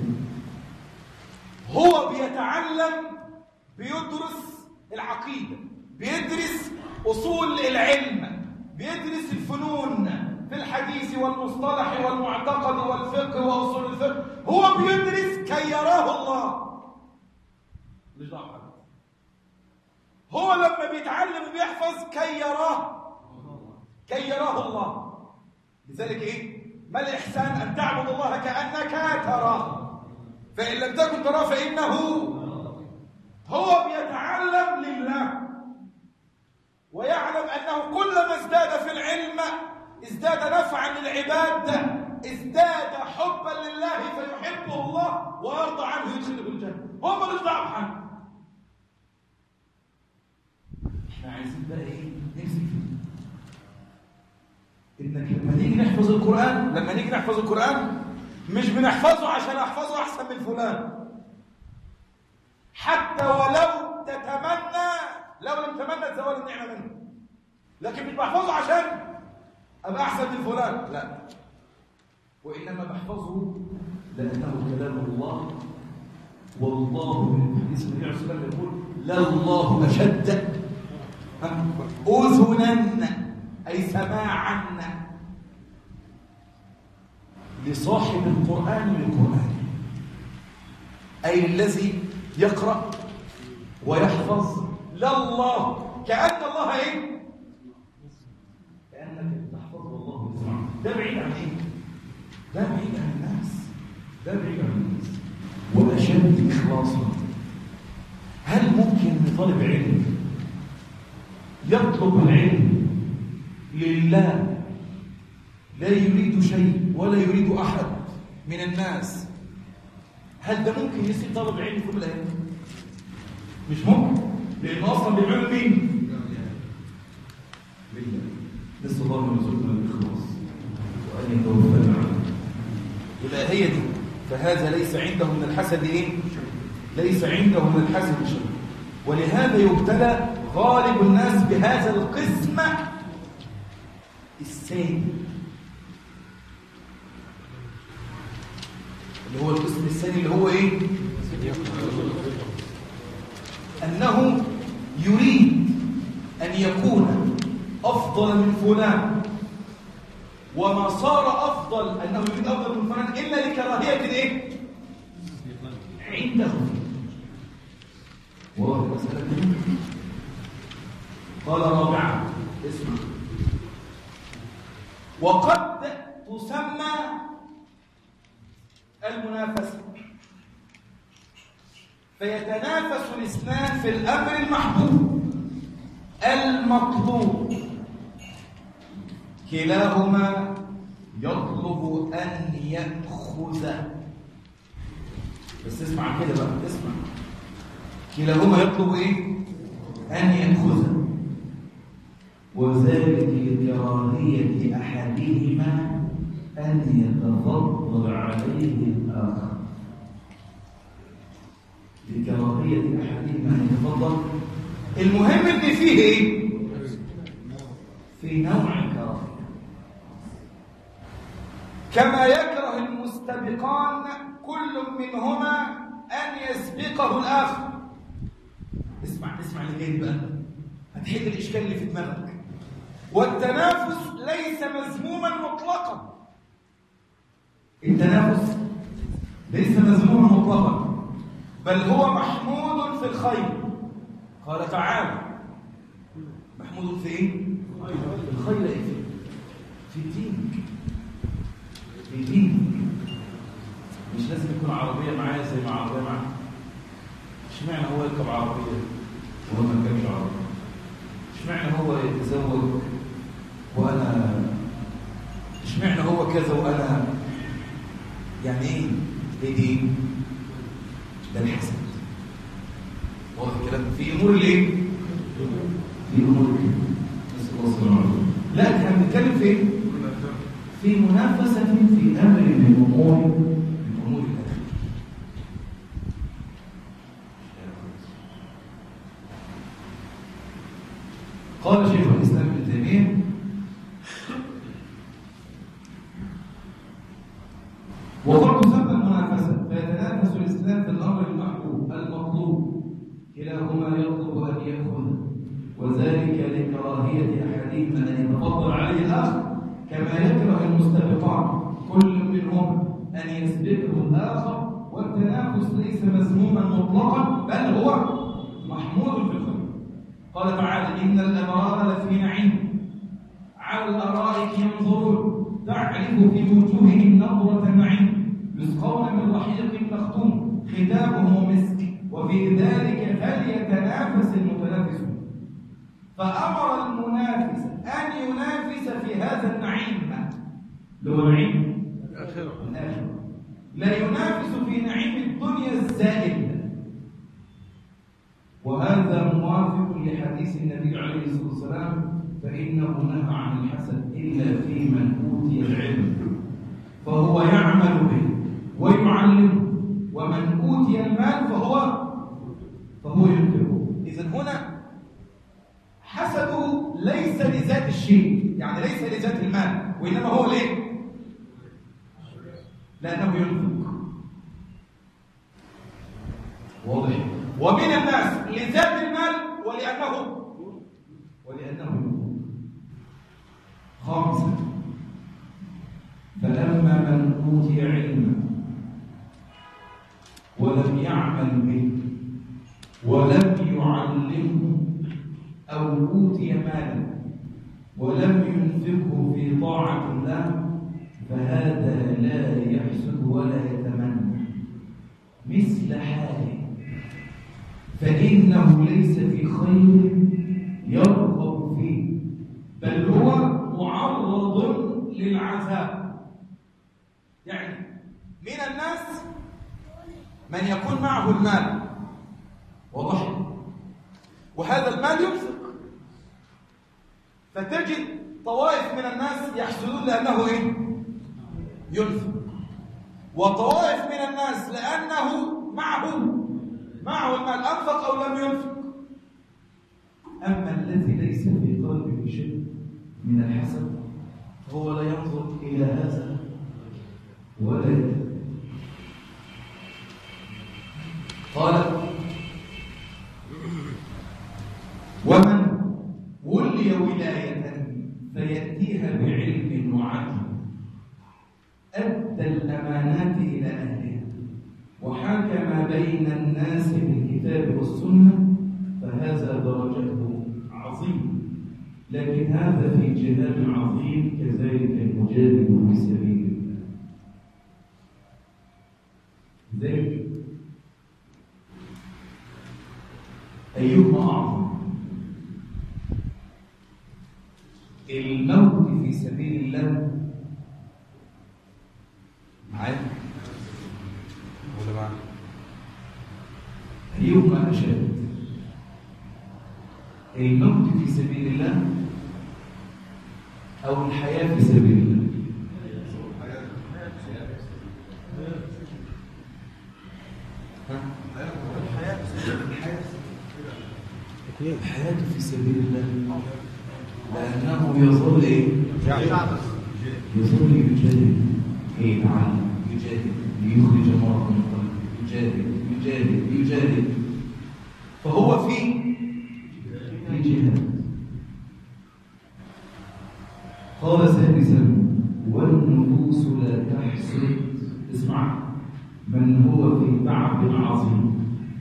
هو بيتعلم بيدرس العقيدة بيدرس أصول العلم بيدرس الفنون في الحديث والمصطلح والمعتقد والفقه وأصول الفقه هو بيدرس كي يراه الله مش دعوه هو لما بيتعلم وبيحفظ كي يراه كي يراه الله لذلك ايه ما الاحسان ان تعبد الله كانك تراه فان لم تكن تراه فانه هو بيتعلم لله ويعلم انه كلما ازداد في العلم ازداد نفعا للعباد ازداد حبا لله فيحبه الله ويرضى عنه يدخله الجنه هو ملوش دعوه بحاجه احنا عايزين بقى ايه نمسك فيه انك لما نيجي نحفظ القران لما نيجي نحفظ القران مش بنحفظه عشان احفظه احسن من فلان حتى ولو تتمنى لو لم تمنى زوال النعمه منه لكن مش بحفظه عشان ابقى احسن من فلان لا وانما بحفظه لانه كلام الله والله من حديث النبي عليه الصلاه والسلام يقول لا الله اشد اذنا اي سماعا لصاحب القران للقران اي الذي يقرا ويحفظ لا الله كان الله ايه كانك تحفظ والله يسمع ده بعيد عن ايه ده بعيد عن الناس ده بعيد عن الناس واشد اخلاصا هل ممكن طالب علم يطلب العلم لله لا يريد شيء ولا يريد احد من الناس هل ده ممكن يصير طالب علم في الايام مش ممكن لان اصلا بيعملوا مين لله نسال الله ان يرزقنا الاخلاص وان يتوفانا عنه يبقى هي دي فهذا ليس عنده من الحسد ايه ليس عنده من الحسد شيء ولهذا يبتلى غالب الناس بهذا القسم الثاني اللي هو القسم الثاني اللي هو ايه انه يريد ان يكون افضل من فلان وما صار افضل انه يريد افضل من فلان الا لكراهيه ايه عنده واضح المساله دي قال رابعا اسمع وقد تسمى المنافسه فيتنافس الاثنان في الامر المحبوب المطلوب كلاهما يطلب ان ياخذ بس اسمع كده بقى اسمع كلاهما يطلب ايه ان ياخذ وذلك لكراهيه احدهما ان يتفضل عليه الاخر لكراهيه احدهما ان يتفضل المهم ان فيه ايه في نوع الكراهيه كما يكره المستبقان كل منهما ان يسبقه الاخر اسمع اسمع اللي جاي بقى هتحل الاشكال اللي في دماغك والتنافس ليس مذموما مطلقا التنافس ليس مذموما مطلقا بل هو محمود في الخير قال تعالى محمود في ايه الخير ايه في دينك في دينك مش لازم يكون عربيه معايا زي ما عربيه معايا اشمعنى هو يركب عربيه وهو ما يركبش عربيه اشمعنى هو يتزوج وانا اشمعنى هو كذا وانا يعني ايه ايه دي ده الحسد واضح الكلام في امور الايه في امور نسال الله السلامه لا احنا بنتكلم في ايه في منافسه في امر من امور من امور الاخره قال شيخ الاسلام ابن تيميه وقد تسمى المنافسه فيتنافس الاسلام في الامر المحبوب المطلوب كلاهما يطلب ان ياخذ وذلك لكراهيه احدهما ان يتفضل عليه الاخر كما يكره المستبقان كل منهما ان يسبقه الاخر والتنافس ليس مذموما مطلقا بل هو محمود في الخير قال تعالى ان الابرار لفي نعيم على الارائك ينظرون تعرف في وجوههم نظره نعيم يسقون من رحيق مختوم ختامه مسك وفي ذلك فليتنافس المتنافسون فامر المنافس ان ينافس في هذا النعيم اللي هو نعيم الآخرة الآخرة لا ينافس في نعيم الدنيا الزائل وهذا موافق لحديث النبي عليه الصلاة والسلام فإنه نهى عن الحسد إلا في من أوتي العلم فهو يعمل به ويعلمه ومن أوتي المال فهو فهو ينفقه إذا هنا حسده ليس لذات الشيء يعني ليس لذات المال وإنما هو ليه لأنه ينفق واضح ومن الناس لذات المال ولأنه ولأنه ينفق خامسا فأما من أوتي علما ولم يعمل به ولم يعلمه أو أوتي مالا ولم ينفقه في طاعة الله فهذا لا يحسد ولا يتمنى مثل حاله فإنه ليس في خير يرغب فيه بل هو معرض للعذاب يعني من الناس من يكون معه المال واضح وهذا المال ينفق فتجد طوائف من الناس يحسدون لأنه إيه؟ ينفق وطوائف من الناس لأنه معه معه المال أنفق أو لم ينفق أما الذي ليس في قلبه شيء من الحسد هو لا ينظر إلى هذا ولا قال ومن ولي ولاية فيأتيها بعلم وعدل أدى الأمانات إلى أهلها وحكم بين الناس بالكتاب والسنة فهذا درجته عظيم لكن هذا في جهاد عظيم كذلك المجاهد في سبيل الله ذلك أيهما أعظم الموت في سبيل الله معايا ولا معايا أيهما أشد الموت في سبيل الله أو الحياة في سبيل الله الحياة في سبيل الله لأنه يظل إيه؟ يظل يجاهد إيه نعم يجاهد ليخرج مرض من قلبه يجاهد يجاهد يجاهد فهو في في جهاد قال سادسا والنفوس لا تحسد اسمع من هو في تعب عظيم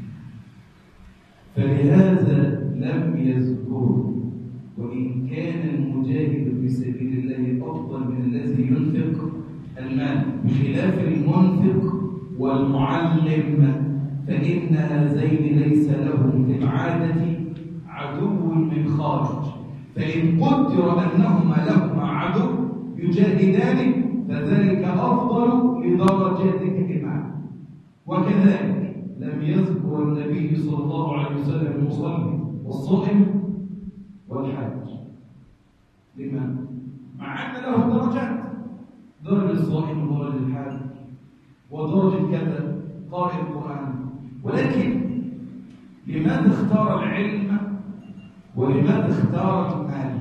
فلهذا لم يذكره وإن كان المجاهد في سبيل الله أفضل من الذي ينفق المال بخلاف المنفق والمعلم فإن هذين ليس لهم في العادة عدو من خارج فإن قدر أنهما لهما عدو يجاهدان فذلك أفضل لدرجاتهما وكذلك لم يذكر النبي صلى الله عليه وسلم المصلي والصائم والحاج لما؟ مع أن له درجات درجة الصائم ودرجة الحاج ودرجة كذا قارئ القرآن ولكن لماذا اختار العلم ولماذا اختار المال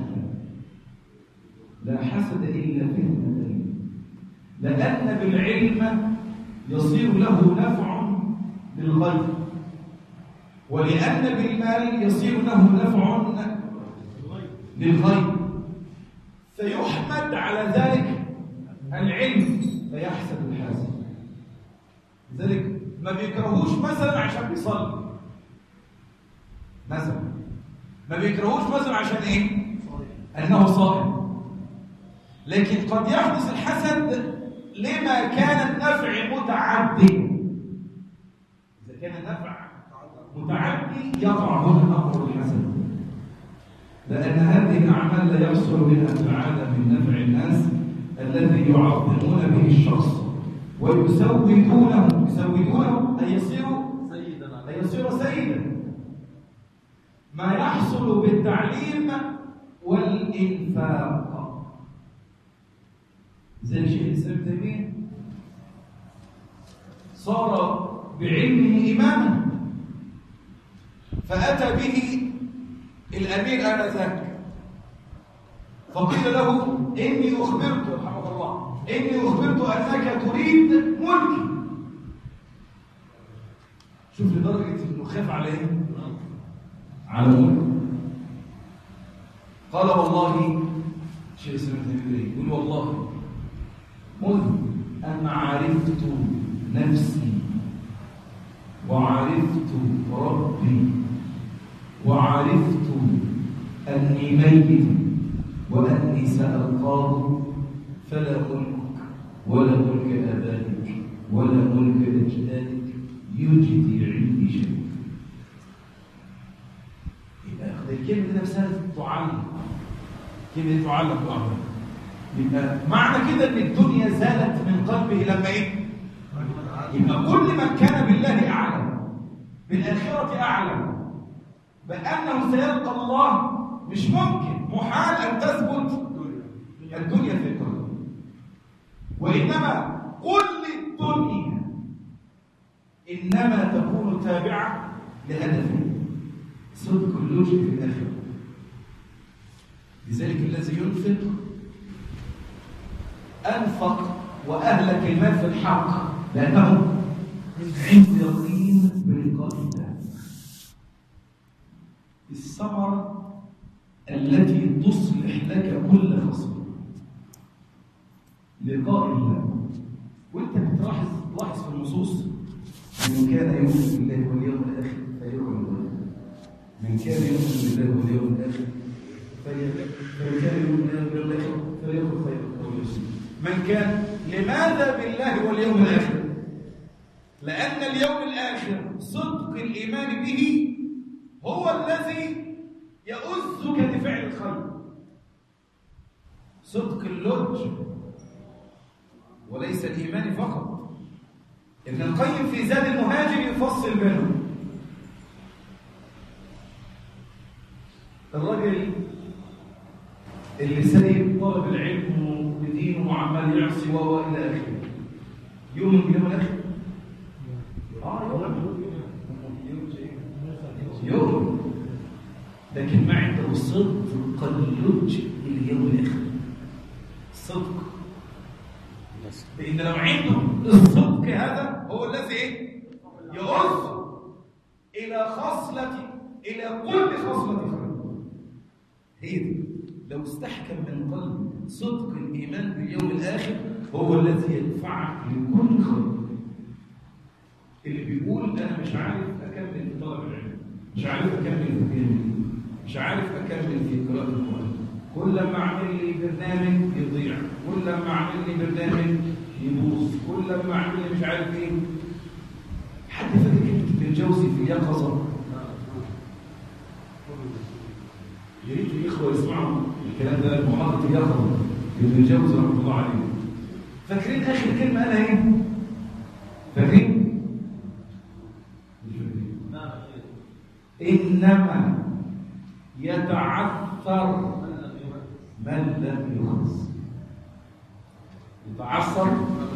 لا حسد إلا في اثنتين لأن بالعلم يصير له نفع للغير ولأن بالمال يصير له نفع للغير فيحمد على ذلك العلم فيحسد الحاسد لذلك ما بيكرهوش مثلا عشان بيصلي مثلا ما بيكرهوش مثلا عشان ايه انه صائم لكن قد يحدث الحسد لما كان النفع متعدي اذا كان النفع متعدي يقع هنا امر الحسد لان هذه الاعمال لا يحصل بها السعاده من نفع الناس الذي يعظمون به الشخص ويسودونه يسودونه أن يصيروا سيدا أن يصير سيدا ما يحصل بالتعليم والإنفاق زي شيخ الإسلام تيمية صار بعلمه إماما فأتى به الأمير آنذاك فقيل له إني أخبرت رحمه الله إني أخبرت أنك تريد ملكي شوف لدرجة إنه خاف على إيه؟ على ملكه قال والله شيخ الإسلام ابن تيمية يقول والله منذ أن عرفت نفسي وعرفت ربي وعرفت أني ميت وأني سألقاه فلا ملك ولا ملك آبائك ولا ملك أجدادك يجدي عندي شيء يبقى الكلمة دي نفسها تعلم كلمة تعلم بأمر يبقى معنى كده ان الدنيا زالت من قلبه لما ايه يبقى كل من كان بالله اعلم بالاخره اعلم بانه سيلقى الله مش ممكن محال ان تثبت الدنيا في قلبه وانما كل الدنيا انما تكون تابعه لهدف صدق اللوجه في الاخره لذلك الذي ينفق أنفق وأهلك المال في الحق لأنه عنده يقين بلقاء الله الثمرة التي تصلح لك كل خصم لقاء الله وانت بتلاحظ تلاحظ في النصوص من كان يؤمن بالله واليوم الاخر فليكن خيرا من كان يؤمن بالله واليوم الاخر فمن كان يؤمن بالله واليوم الاخر فليكن خيرا او يسلم من كان لماذا بالله واليوم الآخر لأن اليوم الآخر صدق الإيمان به هو الذي يؤذك لفعل الخير صدق اللج وليس الإيمان فقط ابن القيم في زاد المهاجر يفصل بينهم الرجل اللي سايب طالب العلم بدينه وعمال يعصي وهو الى اخره يؤمن باليوم الاخر اه يؤمن لكن ما عنده صدق اللج اليوم الاخر الصدق لان لو عنده الصدق هذا هو الذي ايه يؤذ الى خصله الى كل خصله خير هي دي لو استحكم من قلب صدق الإيمان باليوم الآخر هو الذي يدفعك لكل خير اللي بيقول أنا مش عارف أكمل في طلب العلم مش عارف أكمل في الجامعة مش عارف أكمل في قراءة القرآن كل ما أعمل لي برنامج يضيع كل ما أعمل لي برنامج يبوظ كل ما أعمل لي مش عارف إيه حد فاكر كلمة ابن الجوزي في اليقظة يا ريت الاخوه يسمعوا الكلام ده محاضره اليقظه ابن الجوزي رحمه الله عليه فاكرين اخر كلمه قالها ايه؟ فاكرين؟ انما يتعثر من لم يخلص يتعثر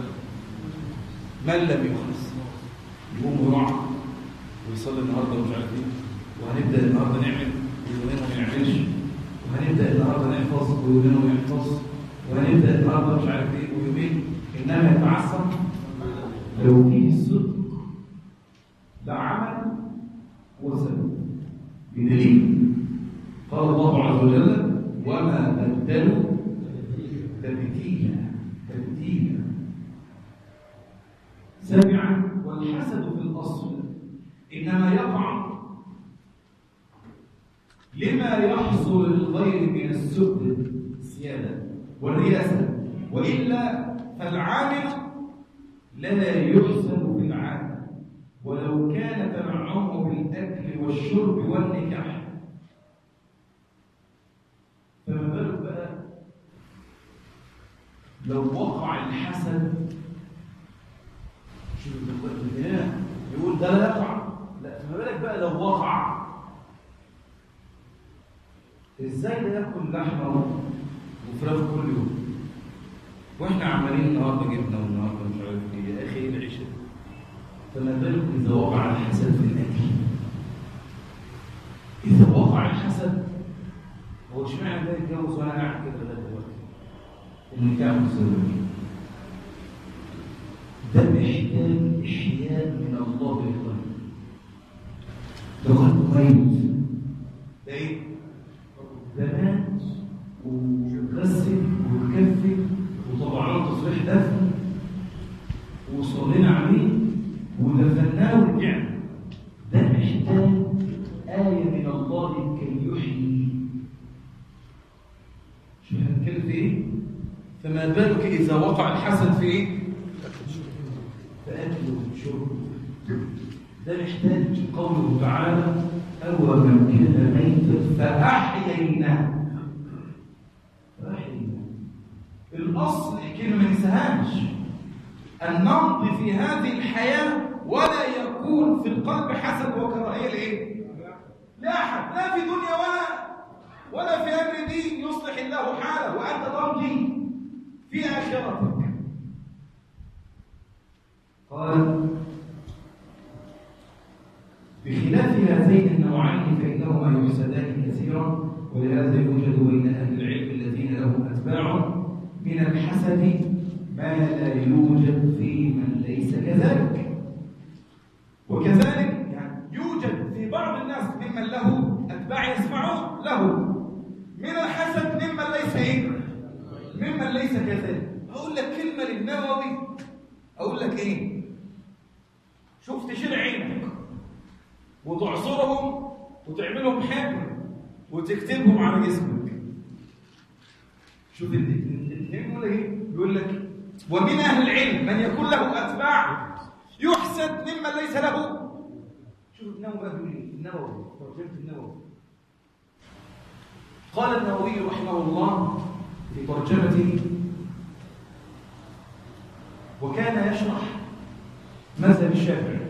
من لم يخلص يقوم يقع ويصلي النهارده ومش عارف ايه وهنبدا النهارده نعمل ويقول لنا ما يعملش وهنبدا النهارده نحفظ ويقول لنا ما يحفظ وهنبدا النهارده مش عارف ايه ويومين انما يتعصب لو فيه الصدق ده عمل وسبب بدليل قال الله عز وجل وما بدلوا تبديلا تبديلا سابعا والحسد في الاصل انما يقع لما يحصل للغير من السؤدد السيادة والرياسة وإلا فالعامل لا يحسن بالعادة ولو كان تنعمه بالأكل والشرب والنكاح فما بالك بقى لو وقع الحسد شوف البناء يقول ده لا يقع لا فما بالك بقى لو وقع ازاي ده ياكل لحمه وفراخ كل يوم واحنا عمالين النهارده جبنه والنهارده مش عارف ايه يا اخي ايه العيشه فما بالك اذا وقع الحسد في الاكل اذا وقع الحسد هو اشمعنى ده يتجوز وانا قاعد كده النكاح الزوجي ده محتاج إحياء من الله للقلب ده قلب ميت ده إيه؟ ده مات وغسل وكفل وطبع له تصريح دفن وصلينا عليه ودفناه ورجعنا ده محتاج آية من الله كي يحيي شو هنتكلم في ايه؟ فما بالك إذا وقع الحسد في ايه؟ في أكل وشرب ده محتاج قوله تعالى أو من كان ميتا فأحييناه فأحييناه الأصل كلمة ما ننساهاش أن نمضي في هذه الحياة ولا يكون في القلب حسد وكراهية لإيه؟ لأحد لا في دنيا ولا ولا في أمر دين يصلح الله حاله وأنت تمضي في آخرتك قال بخلاف هذين النوعين فإنهما يحسدان كثيرا ولهذا يوجد بين أهل العلم الذين لهم أتباع من الحسد ما لا يوجد في من ليس كذلك وكذلك يعني يوجد في بعض الناس ممن له أتباع يسمعون له من الحسد ممن ليس إيه؟ ممن ليس كذلك أقول لك كلمة للنووي أقول لك إيه شوف تشيل عينك وتعصرهم وتعملهم حبر وتكتبهم على جسمك شوف الاثنين ولا ايه بيقول لك ومن اهل العلم من يكون له اتباع يحسد ممن ليس له شوف النووي بقى بيقول ايه النووي ترجمه النووي قال النووي رحمه الله في ترجمته وكان يشرح مذهب الشافعي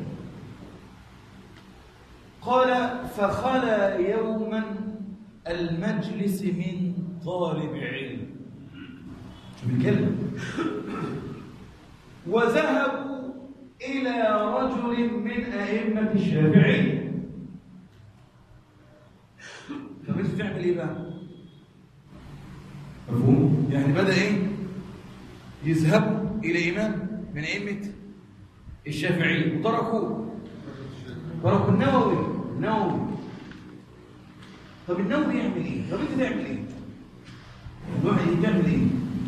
قال فخلى يوما المجلس من طالب علم شو بيتكلم وذهبوا إلى رجل من أئمة الشافعية طب انت تعمل ايه بقى؟ مفهوم؟ يعني بدأ ايه؟ يذهبوا إلى إمام من أئمة الشافعية وتركوه تركوا النووي النووي طب النووي يعمل ايه؟ طب انت تعمل ايه؟ الواحد يعمل ايه؟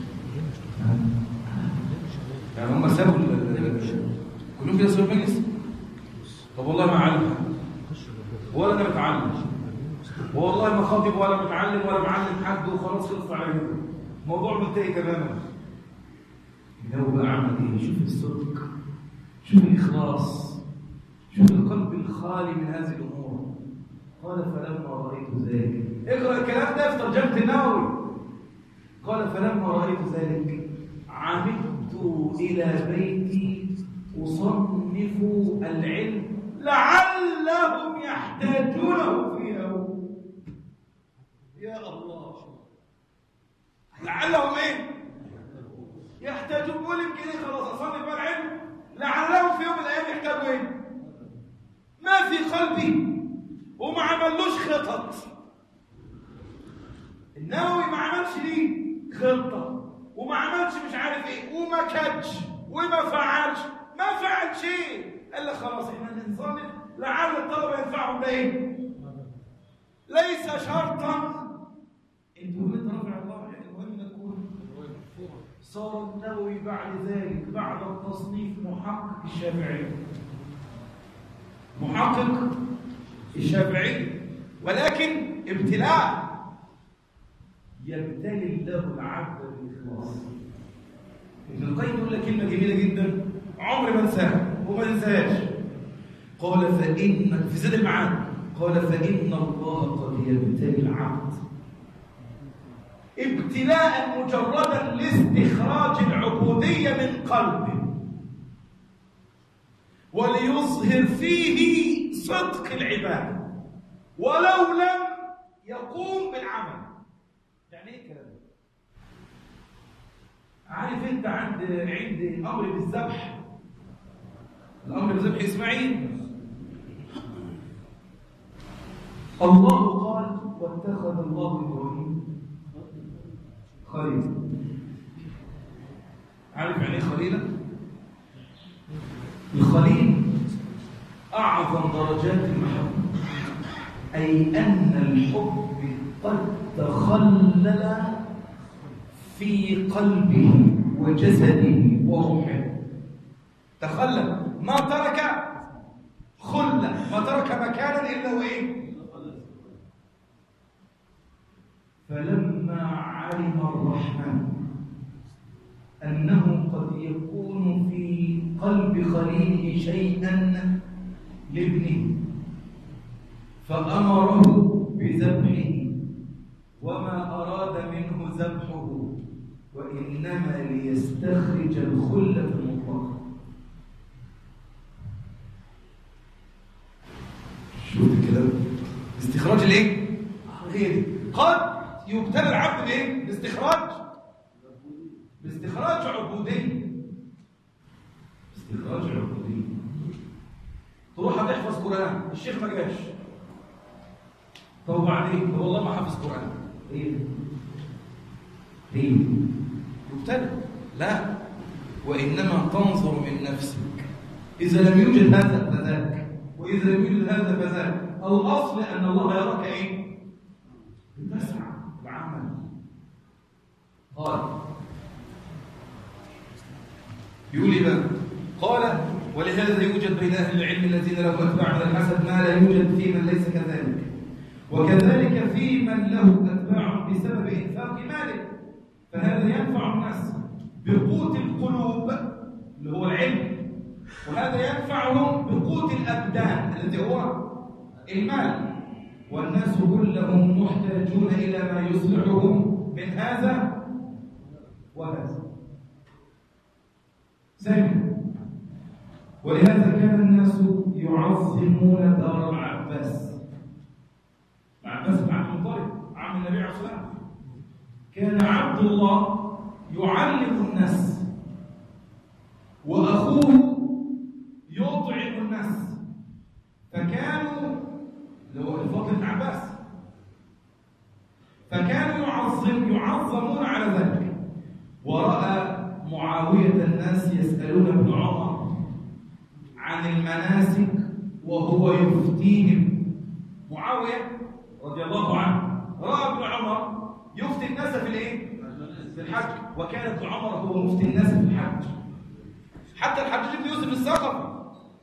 يعني هم سابوا كلهم كده سابوا المجلس طب والله ما علم ولا انا متعلم والله ما خاطب ولا متعلم ولا معلم حد وخلاص خلص على كده الموضوع منتهي تماما النووي بقى عمل ايه؟ شوف الصدق شوف الاخلاص شوف القلب الخالي من هذه الامور قال فلما رايت ذلك اقرا الكلام ده في ترجمه النووي قال فلما رايت ذلك عمدت الى بيتي اصنف العلم لعلهم يحتاجونه فيها يا الله لعلهم ايه يحتاجون بيقول يمكن ايه خلاص اصنف بقى العلم لعلهم في يوم من الايام يحتاجوا ايه ما في قلبي وما عملوش خطط النووي ما عملش ليه خطه وما عملش مش عارف ايه وما كدش وما فعلش ما فعل شيء قال لك خلاص احنا ننصنف لعل الطلبه ينفعهم بايه ليس شرطا انتوا انت رافع الله المهم ان تكون صار النووي بعد ذلك بعد التصنيف محقق الشافعي محقق الشافعي ولكن ابتلاء يبتلي الله العبد بالاخلاص ابن القيم يقول لك كلمه جميله جدا عمري ما انساها وما انساهاش قال فان في زاد المعاد قال فان الله قد يبتلي العبد ابتلاء مجردا لاستخراج العبوديه من قلبه وليظهر فيه صدق العباده ولو لم يقوم بالعمل يعني ايه الكلام ده عارف انت عند عند الامر بالذبح الامر بذبح اسماعيل الله قال واتخذ الله ابراهيم خليل عارف يعني ايه خليلا الخليل اعظم درجات المحبه اي ان الحب قد تخلل في قلبه وجسده وروحه تخلل ما ترك خلة ما ترك مكانا إلا وإيه فلما علم الرحمن أنه قد يكون في قلب خليله شيئا لابنه فأمره بذبحه وما أراد منه ذبحه وإنما ليستخرج الخلة المطلقة شوف الكلام استخراج الايه؟ هي دي قد يبتلى العبد بايه؟ باستخراج باستخراج عبودية استخراج عبودية تروح هتحفظ قرآن الشيخ ما جاش طب وبعدين والله ما حافظ قرآن ايه ايه يبتلى لا وإنما تنظر من نفسك إذا لم يوجد هذا فذاك وإذا لم يوجد هذا فذاك الأصل أن الله يراك إيه؟ بتسعى بعمل قال يقول إيه بقى قال ولهذا يوجد بين أهل العلم الذين لهم أتباع من الحسد ما لا يوجد في من ليس كذلك وكذلك في من له أتباع بسبب إنفاق ماله فهذا ينفع الناس بقوت القلوب اللي هو العلم وهذا ينفعهم بقوت الأبدان الذي هو المال والناس كلهم محتاجون إلى ما يصلحهم من هذا وهذا سمع ولهذا كان الناس يعظمون دار العباس العباس بن عبد المطلب عم النبي عليه الصلاه والسلام كان عبد الله يعلم الناس واخوه يطعم الناس فكانوا اللي هو الفضل بن عباس فكانوا يعظم يعظمون على ذلك وراى معاويه الناس يسالون ابن عمر عن المناسك وهو يفتيهم معاويه رضي الله عنه راى ابن عمر يفتي الناس في الايه في الحج وكان ابن عمر هو مفتي الناس في الحج حتى الحجاج بن يوسف الثقفي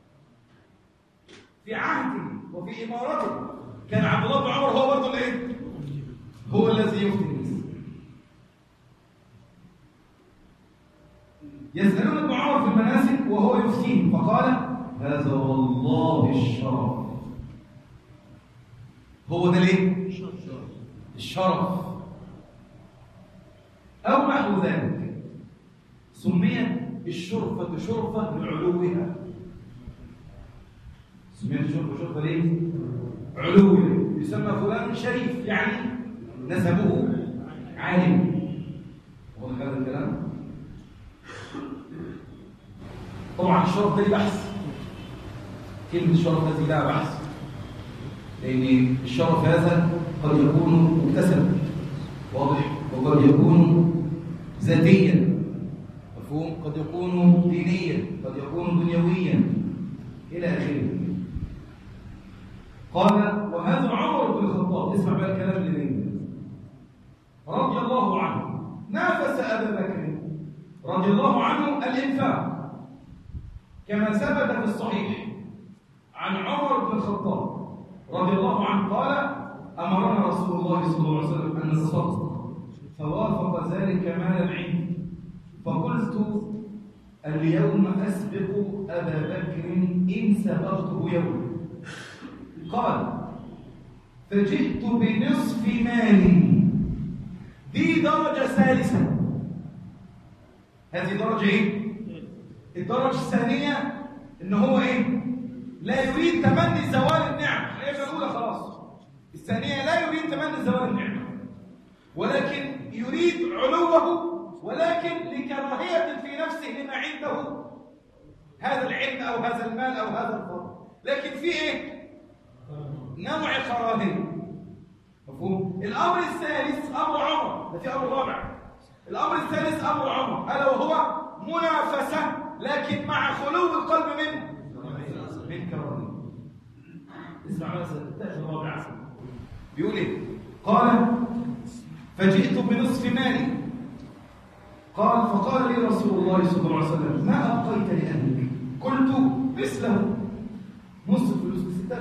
في عهده وفي امارته كان عبد الله بن عمر هو برضه الايه هو الذي يفتي الناس يسالون ابن عمر في المناسك وهو يفتيهم فقال هذا والله الشرف هو ده ليه الشرف او نحو ذلك سميت الشرفة شرفة لعلوها سميت الشرفة شرفة ليه؟ علوها يسمى فلان شريف يعني نسبه عالم واضح هذا الكلام؟ طبعا الشرف ده ليه بحث كلمة الشرف هذه لها بحث لأن الشرف هذا قد يكون مكتسب واضح وقد يكون ذاتيا مفهوم قد يكون دينيا قد يكون دنيويا إلى آخره قال وهذا عمر بن الخطاب اسمع بقى الكلام اللي بين رضي الله عنه نافس أبا بكر رضي الله عنه الإنفاق كما ثبت في الصحيح عن عمر بن الخطاب رضي الله عنه قال أمرنا رسول الله صلى الله عليه وسلم أن نتصدق فوافق ذلك مال العلم فقلت اليوم أسبق أبا بكر إن سبقته يوم قال فجئت بنصف مالي دي درجة ثالثة هذه درجة إيه؟ الدرجة الثانية إن هو إيه؟ لا يريد تمني زوال النعم الإيه الأولى خلاص الثانية لا يريد تمني زوال النعمة ولكن يريد علوه ولكن لكراهية في نفسه لما عنده هذا العلم أو هذا المال أو هذا الفضل لكن في إيه؟ نوع كراهية مفهوم؟ الأمر الثالث أمر عمر ده في أمر رابع الأمر الثالث أمر عمر ألا وهو منافسة لكن مع خلو القلب منه من كرامه اسمع بس التاج الرابع بيقول ايه قال فجئت بنصف مالي قال فقال لي رسول الله صلى الله عليه وسلم ما أبقيت لأهلك قلت مثله نصف فلوس ستة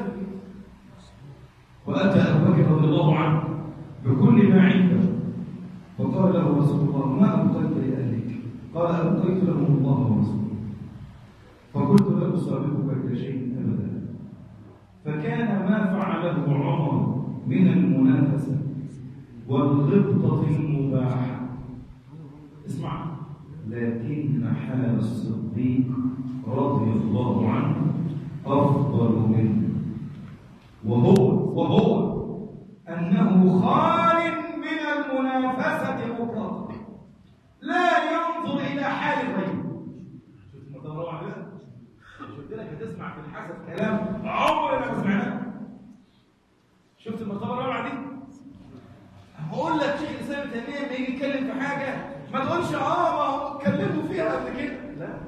وأتى أبو بكر رضي الله عنه بكل ما عنده فقال له رسول الله ما أبقيت لأهلك قال أبقيت لهم الله ورسوله فقلت لا أصابقك إلى شيء أبدا فكان ما فعله عمر من المنافسة والغبطة المباحة اسمع لكن حال الصديق رضي الله عنه أفضل منه وهو وهو أنه خال من المنافسة مطلقا لا ينظر إلى حال غيره شفت المدورة على شفت لك هتسمع في الحسد كلام عمرنا ما سمعناه شفت المرتبه الرابعه دي هقول لك شيخ الاسلام ابن تيميه لما يجي يتكلم في حاجه ما تقولش اه ما هو اتكلموا فيها قبل كده لا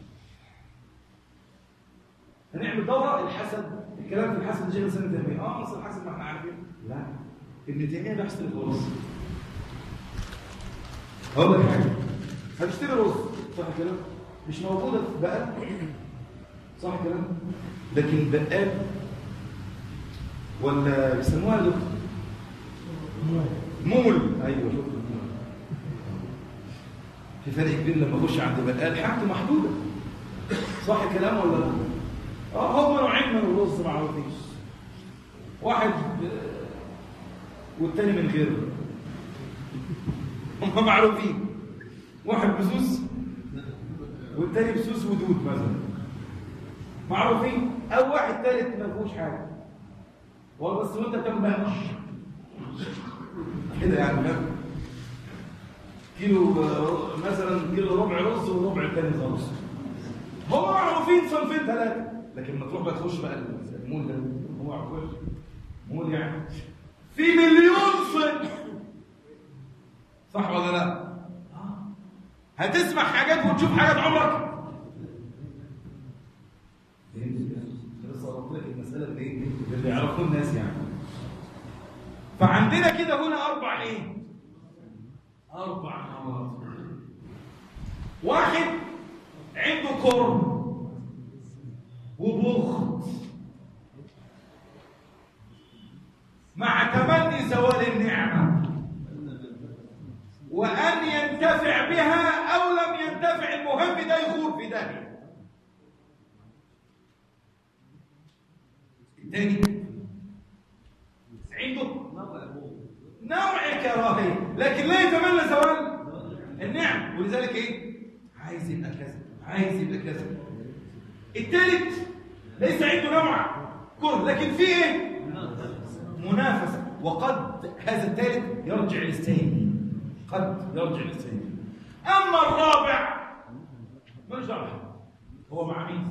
هنعمل دوره الحسد الكلام في الحسد شيخ الاسلام ابن تيميه اه اصل الحسد ما احنا عارفين لا ابن تيميه بيحسد الرز هقول لك حاجه هتشتري رز صح الكلام مش موجوده في بقال صح الكلام لكن بقال ولا بيسموها دكتور مول ايوه شفت المول في فرق كبير لما اخش عند بقال حاجته محدوده صح الكلام ولا لا اه هم نوعين من الرز معروفين واحد والتاني من غيره هم معروفين واحد بسوس والتاني بسوس ودود مثلا معروفين او واحد ثالث ما فيهوش حاجه هو بس وانت بتاكل بقى مش كده يعني فاهم كيلو مثلا كيلو ربع رز وربع تاني خالص هم معروفين صنفين ثلاثه لكن لما تروح بقى تخش بقى المول ده هو عارف مول يعني في مليون صنف صح ولا لا هتسمع حاجات وتشوف حاجات عمرك لسه قلت لك المساله اللي ايه اللي يعرفوه الناس يعني فعندنا كده هنا اربع ايه اربع نوافذ واحد عنده كرم وبخت مع تمني زوال النعمه وان ينتفع بها او لم ينتفع المهم ده يخور في داهيه الثاني عنده نوع كراهيه لكن لا يتمنى زوال النعم ولذلك ايه عايز يبقى كذا عايز يبقى كذا الثالث ليس عنده نوع كره لكن في ايه منافسه وقد هذا الثالث يرجع للثاني قد يرجع للثاني اما الرابع ملوش دعوه هو مع مين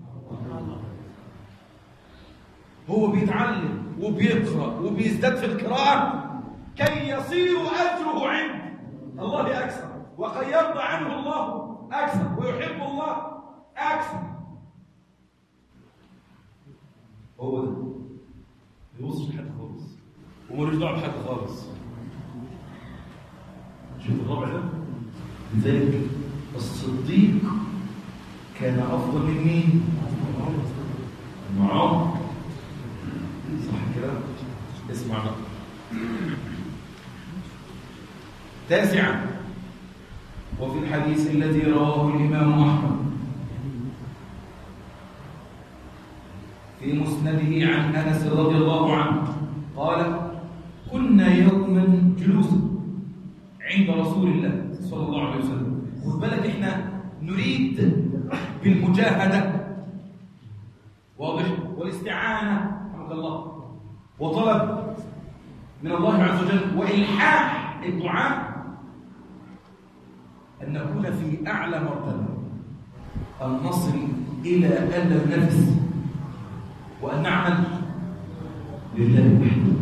هو بيتعلم وبيقرا وبيزداد في القراءه كي يصير اجره عند الله اكثر وقد يرضى عنه الله اكثر ويحب الله اكثر هو ده ما يبصش لحد خالص ومالوش دعوه بحد خالص شوف الرابع ده لذلك الصديق كان افضل من مين؟ من عمر صح كده اسمع بقى تاسعا وفي الحديث الذي رواه الامام احمد في مسنده عن انس رضي الله عنه قال كنا يوما جلوسا عند رسول الله صلى الله عليه وسلم خد بالك احنا نريد بالمجاهده واضح والاستعانه رحمك الله وطلب من الله عز وجل والحاح الدعاء ان نكون في اعلى مرتبه ان نصل الى الم النفس وان نعمل لله وحده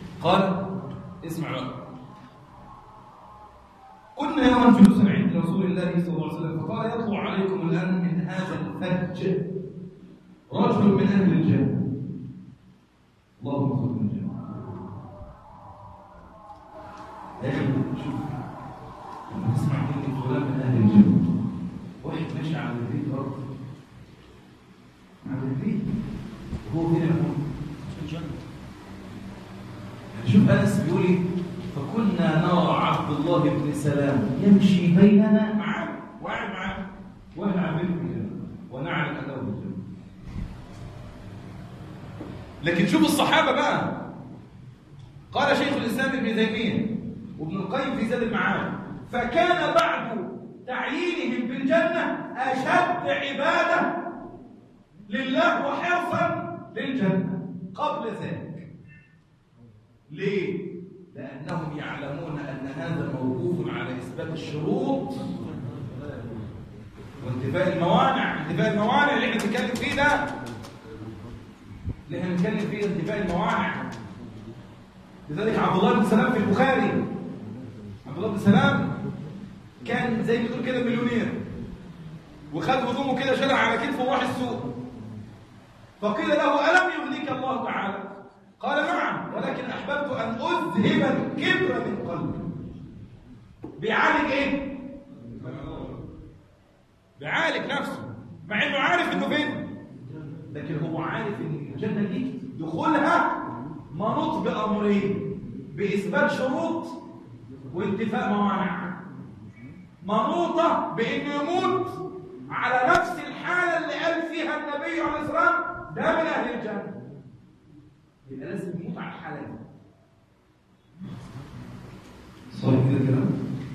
قال اسمع بقى كنا يوما جلوسا عند رسول الله الله صلى الله عليه وسلم فقال يطلع عليكم الآن من هذا الفج رجل من أهل الجنة اللهم خذ من الجنة يا أخي شوف لما تسمع كلمة فلان من أهل الجنة واحد ماشي على البيت أرض على البيت وهو فين يكون في الجنة شوف أنس بيقول إيه فكنا نرى عبد الله بن سلام يمشي بيننا معانا وقاعد معانا واحنا عاملين كده ونعلم أنه الجنة لكن شوف الصحابة بقى قال شيخ الإسلام ابن تيمية وابن القيم في زاد المعاد فكان بعد تعيينهم بالجنة أشد عبادة لله وحرصا للجنة قبل ذلك ليه؟ لأنهم يعلمون أن هذا موقوف على إثبات الشروط وانتفاء الموانع انتفاء الموانع اللي احنا بنتكلم فيه ده اللي احنا بنتكلم فيه انتفاء الموانع لذلك عبد الله بن سلام في البخاري عبد الله بن سلام كان زي ما تقول كده مليونير وخد هدومه كده شالها على كتفه وراح السوق فقيل له ألم يغنيك الله تعالى قال نعم ولكن أحببت أن أذهب الكبر من قلبي بيعالج إيه؟ بيعالج نفسه مع إنه عارف إنه فين لكن هو عارف إن الجنة دي دخولها منوط بأمرين بإثبات شروط وانتفاء موانع منوطة بإنه يموت على نفس الحالة اللي قال فيها النبي عليه الصلاة والسلام ده من أهل الجنة يبقى لازم يموت على الحالة دي صحيح كده كده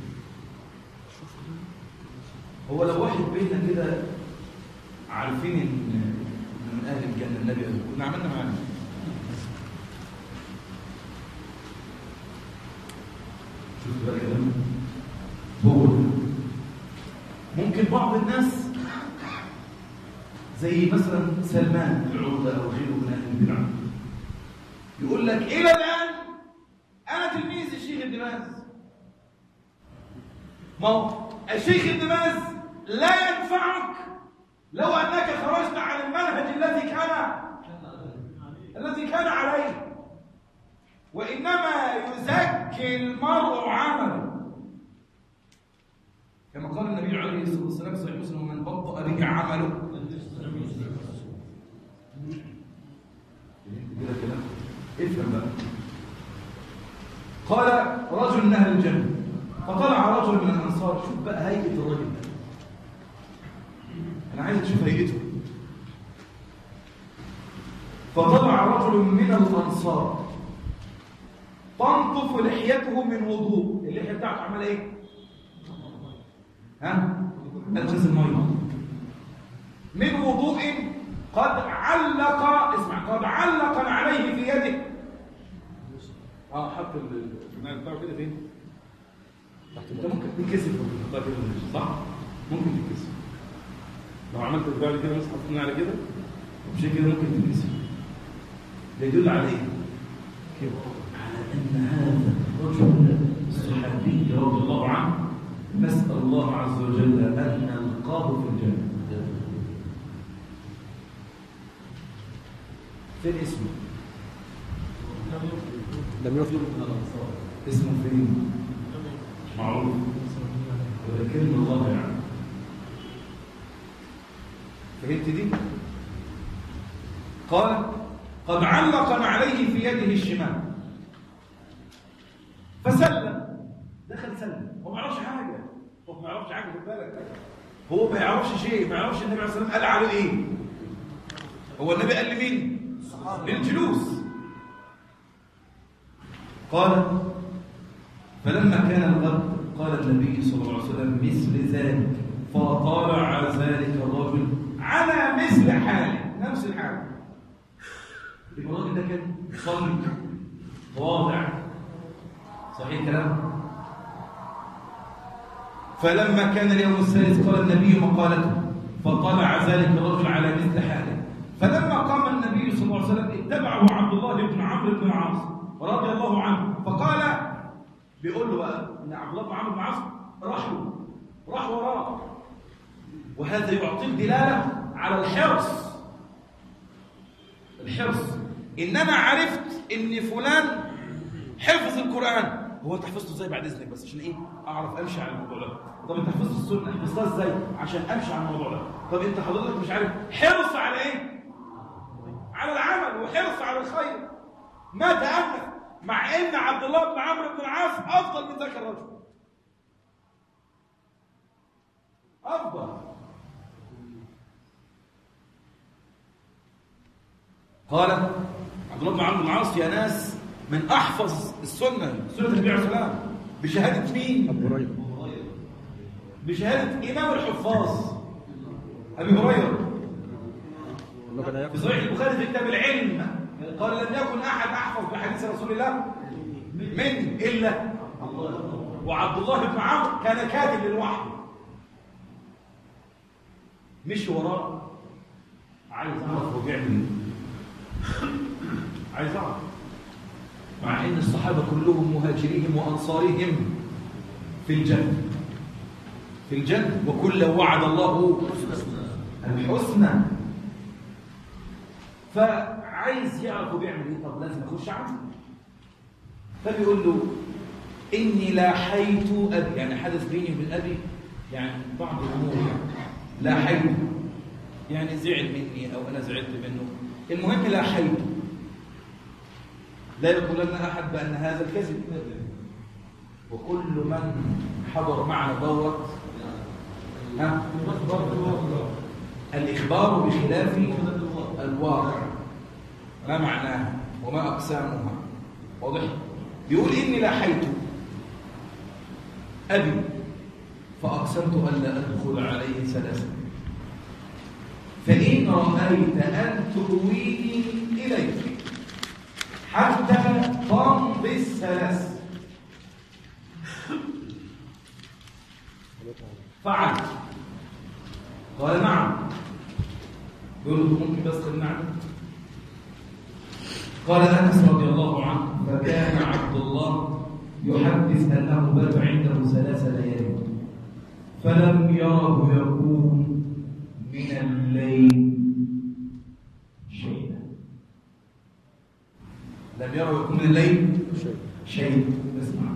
هو لو واحد بينا كده عارفين ان إن من اهل الجنه النبي قال كنا عملنا معانا شوف بقى كده هو ده. ممكن بعض الناس زي مثلا سلمان العودة او غيره من اهل البدع يقول لك الى الان انا تلميذ الشيخ ابن باز ما هو الشيخ ابن باز لا ينفعك لو انك خرجت عن المنهج الذي كان الذي كان عليه وانما يزكي المرء عمله كما قال النبي عليه الصلاه والسلام في صحيح مسلم من بطأ به عمله كده كده افهم بقى قال رجل من اهل الجنه فطلع رجل من الانصار شوف بقى هيئه الرجل ده انا عايز اشوف هيئته فطلع رجل من الانصار تنطف لحيته من وضوء اللحيه بتاعته عمل ايه ها الجزء الميه من وضوء قد علق اسمع قد علق عليه في يده اه حط الجنان بتاعه كده فين انت ممكن تتكسف تحطها كده صح ممكن تتكسف لو عملت البتاع كده بس حطينا على كده وبشكل كده ممكن تتكسف ده يدل على ايه على ان هذا الرجل الصحابي رضي الله عنه نسال الله عز وجل ان نلقاه في الجنه فين اسمه لم يفلت اسمه فين مش معروف ولكن الله يعلم فهمت دي قال قد علق عليه في يده الشمال فسلم دخل سلم هو ما يعرفش حاجه هو ما يعرفش حاجه خد بالك هو ما يعرفش شيء ما يعرفش النبي عليه الصلاه والسلام قال عليه ايه هو النبي قال لمين للجلوس قال فلما كان الغد قال النبي صلى الله عليه وسلم مثل ذلك فطالع ذلك الرجل على مثل حاله نفس الحال يبقى الراجل ده كان صلب واضع صحيح الكلام فلما كان اليوم الثالث قال النبي مقالته فطلع ذلك الرجل على مثل حاله فلما قام النبي صلى الله عليه وسلم اتبعه عبد الله بن عمرو بن العاص رضي الله عنه فقال بيقول له بقى ان عبد الله بن عمرو بن العاص راح له راح وراه وهذا يعطي الدلاله على الحرص الحرص ان انا عرفت ان فلان حفظ القران هو انت حفظته ازاي بعد اذنك بس عشان ايه اعرف امشي على الموضوع ده طب انت حفظت السنه حفظتها ازاي عشان امشي على الموضوع ده طب انت حضرتك مش عارف حرص على ايه على العمل وحرص على الخير ما تأنف مع ان عبد الله بن عمرو بن العاص افضل من ذاك الرجل افضل قال عبد الله بن عمرو بن العاص يا ناس من احفظ السنه سنه النبي عليه الصلاه والسلام بشهاده مين ابو هريره بشهاده امام الحفاظ ابي هريره انه كان في ياكل صحيح البخاري في كتاب العلم قال لم يكن احد احفظ بحديث رسول الله من الا وعبد الله بن عمرو كان كاتب للوحي مشي وراه عايز اعرف هو بيعمل ايه عايز اعرف مع ان الصحابه كلهم مهاجريهم وانصارهم في الجنه في الجنه وكل وعد الله الحسنى فعايز يعرف هو بيعمل ايه طب لازم اخش عنه فبيقول له اني لاحيت ابي يعني حدث بيني وبين ابي يعني بعض الامور يعني لاحيت يعني زعل مني او انا زعلت منه المهم لاحيت لا يقولن احد بان هذا الكذب وكل من حضر معنا دوره ها الاخبار بخلاف الواقع ما معناها وما اقسامها واضح بيقول اني لاحيت ابي فاقسمت الا ادخل عليه ثلاثه فان رايت ان تؤويني اليك حتى تمضي الثلاث فعلت قال نعم يقول له ممكن بس تمنعني قال انس رضي الله عنه فكان عبد الله يحدث انه بات عنده ثلاث ليالي فلم يره يقوم من الليل شيئا لم يره يقوم من الليل شيء شيء اسمع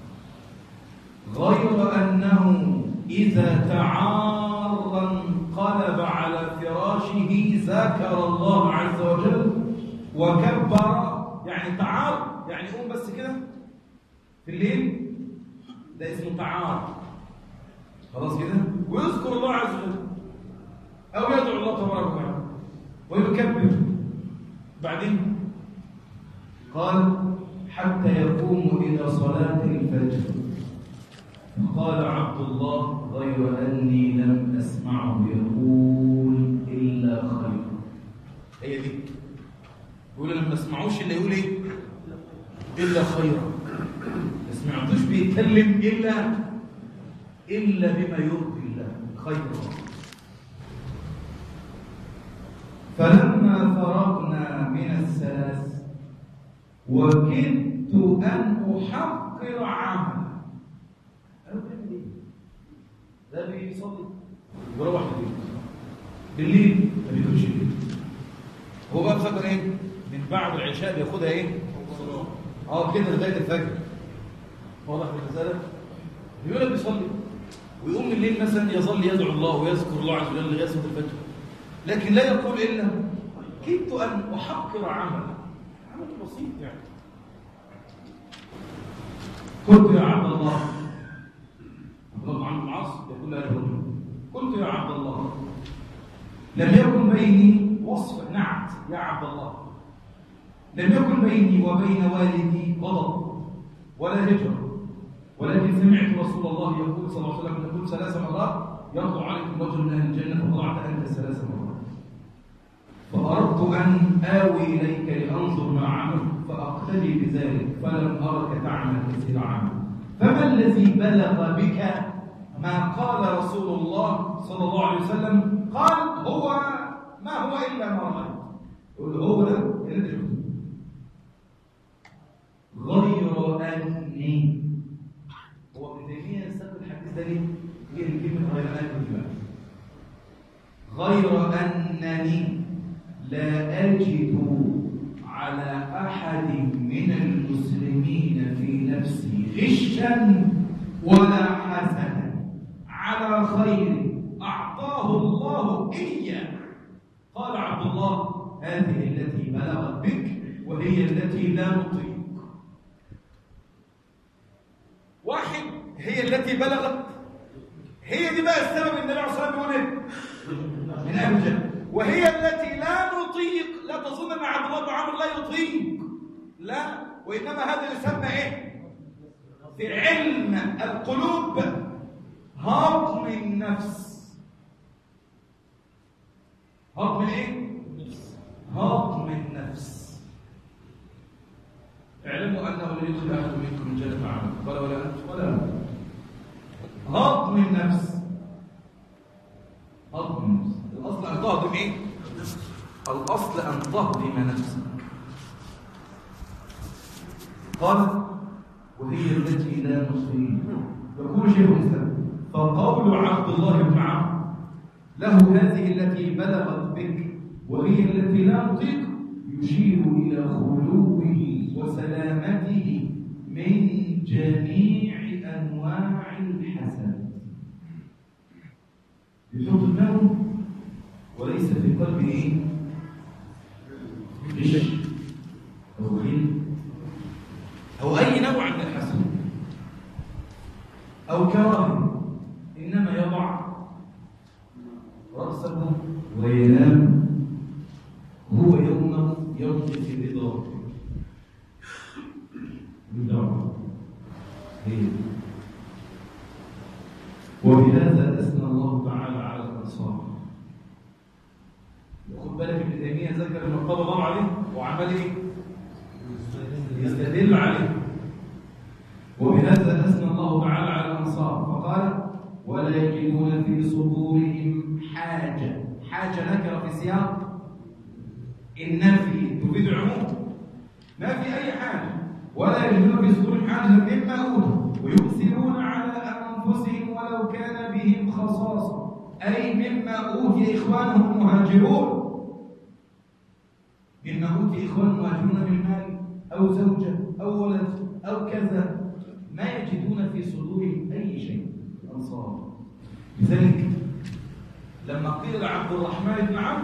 غير أنه إذا تعار انقلب على فراشه ذكر الله عز وجل وكبر يعني تعار يعني قوم بس كده في الليل ده اسمه تعار خلاص كده ويذكر الله عز وجل أو يدعو الله تبارك وتعالى ويكبر بعدين قال حتى يقوم إلى صلاة الفجر قال عبد الله غير أني لم أسمعه يقول إلا خير هي دي يقول لما اسمعوش إلا يقول إيه إلا خيرا ما سمعتوش بيتكلم إلا إلا بما يرضي الله خيرا فلما فرغنا من الثلاث وكدت أن أحقر عمله قالوا بيعمل إيه؟ ده بيصلي ويروح البيت بالليل ما بيدوش الليل هو بقى فاكر ايه؟ من بعد العشاء بياخدها ايه؟ اه كده لغايه الفجر واضح الرساله؟ بيقول لك بيصلي ويقوم الليل مثلا يظل يدعو الله ويذكر الله عز وجل لغايه صلاه الفجر لكن لا يقول الا كدت ان احقر عمله عمل بسيط يعني قلت يا عبد الله عبد الله عن العاص يقول له الرجل قلت يا عبد الله لم يكن بيني وصف نعت يا عبد الله لم يكن بيني وبين والدي غضب ولا هجر ولكن سمعت رسول الله يقول صلى الله عليه وسلم يقول ثلاث مرات يطلع عليكم رجل من اهل الجنه فطلعت انت ثلاث مرات فأردت أن آوي إليك لأنظر ما عملت فأقتدي بذلك فلم أرك تعمل كثير عمل فما الذي بلغ بك ما قال رسول الله صلى الله عليه وسلم قال هو ما هو إلا ما رأيت يقول له هو ده اللي انت شفته غير أني هو ابن تيمية يستقبل الحديث ده ليه؟ ليه العلماء كتبا غير أنني لا أجد على أحد من المسلمين في نفسي غشا ولا حسنا على خير أعطاه الله إياه قال عبد الله هذه التي بلغت بك وهي التي لا نطيق واحد هي التي بلغت هي دي بقى السبب النبي عليه الصلاه والسلام بيقول ايه من اهل الجنه وهي التي لا نطيق لا تظن ان عبد الله بن عمرو لا يطيق لا وانما هذا يسمى ايه في علم القلوب هضم النفس هضم الايه هضم النفس اعلموا انه لا يدخل احد منكم الجنه عمل ولا ولا انت ولا أنت. هضم النفس هضم النفس الاصل ان تهضم ايه الاصل ان تهضم نفسك قال وهي التي لا نصيب يقول شيخ الاسلام فقول عبد الله بن عمرو له هذه التي بلغت بك وهي التي لا نطيق يشير الى خلوه وسلامته من جميع انواع الحسد يحط دماغه وليس في قلبه ايه غش او غل او اي نوع من الحسد او كراهه انما يضع راسه وينام هو يومه يمضي في رضاه بدعوه هي وبهذا اثنى الله تعالى على الانصار خد بالك ابن تيميه ذكر ان قال الله عليه وعمل ايه يستدل عليه وبهذا اثنى الله تعالى على الانصار فقال ولا يجدون في صدورهم حاجه حاجه نكره في سياق النفي تفيد العموم ما في اي حاجه ولا يجدون في صدورهم حاجه مما اوتوا ويؤثرون على انفسهم ولو كان بهم خصاصه اي مما اوتي اخوانهم المهاجرون مما اوتي اخوان المهاجرون من مال او زوجه او ولد او كذا ما يجدون في صدورهم اي شيء الانصار لذلك لما قيل لعبد الرحمن بن عوف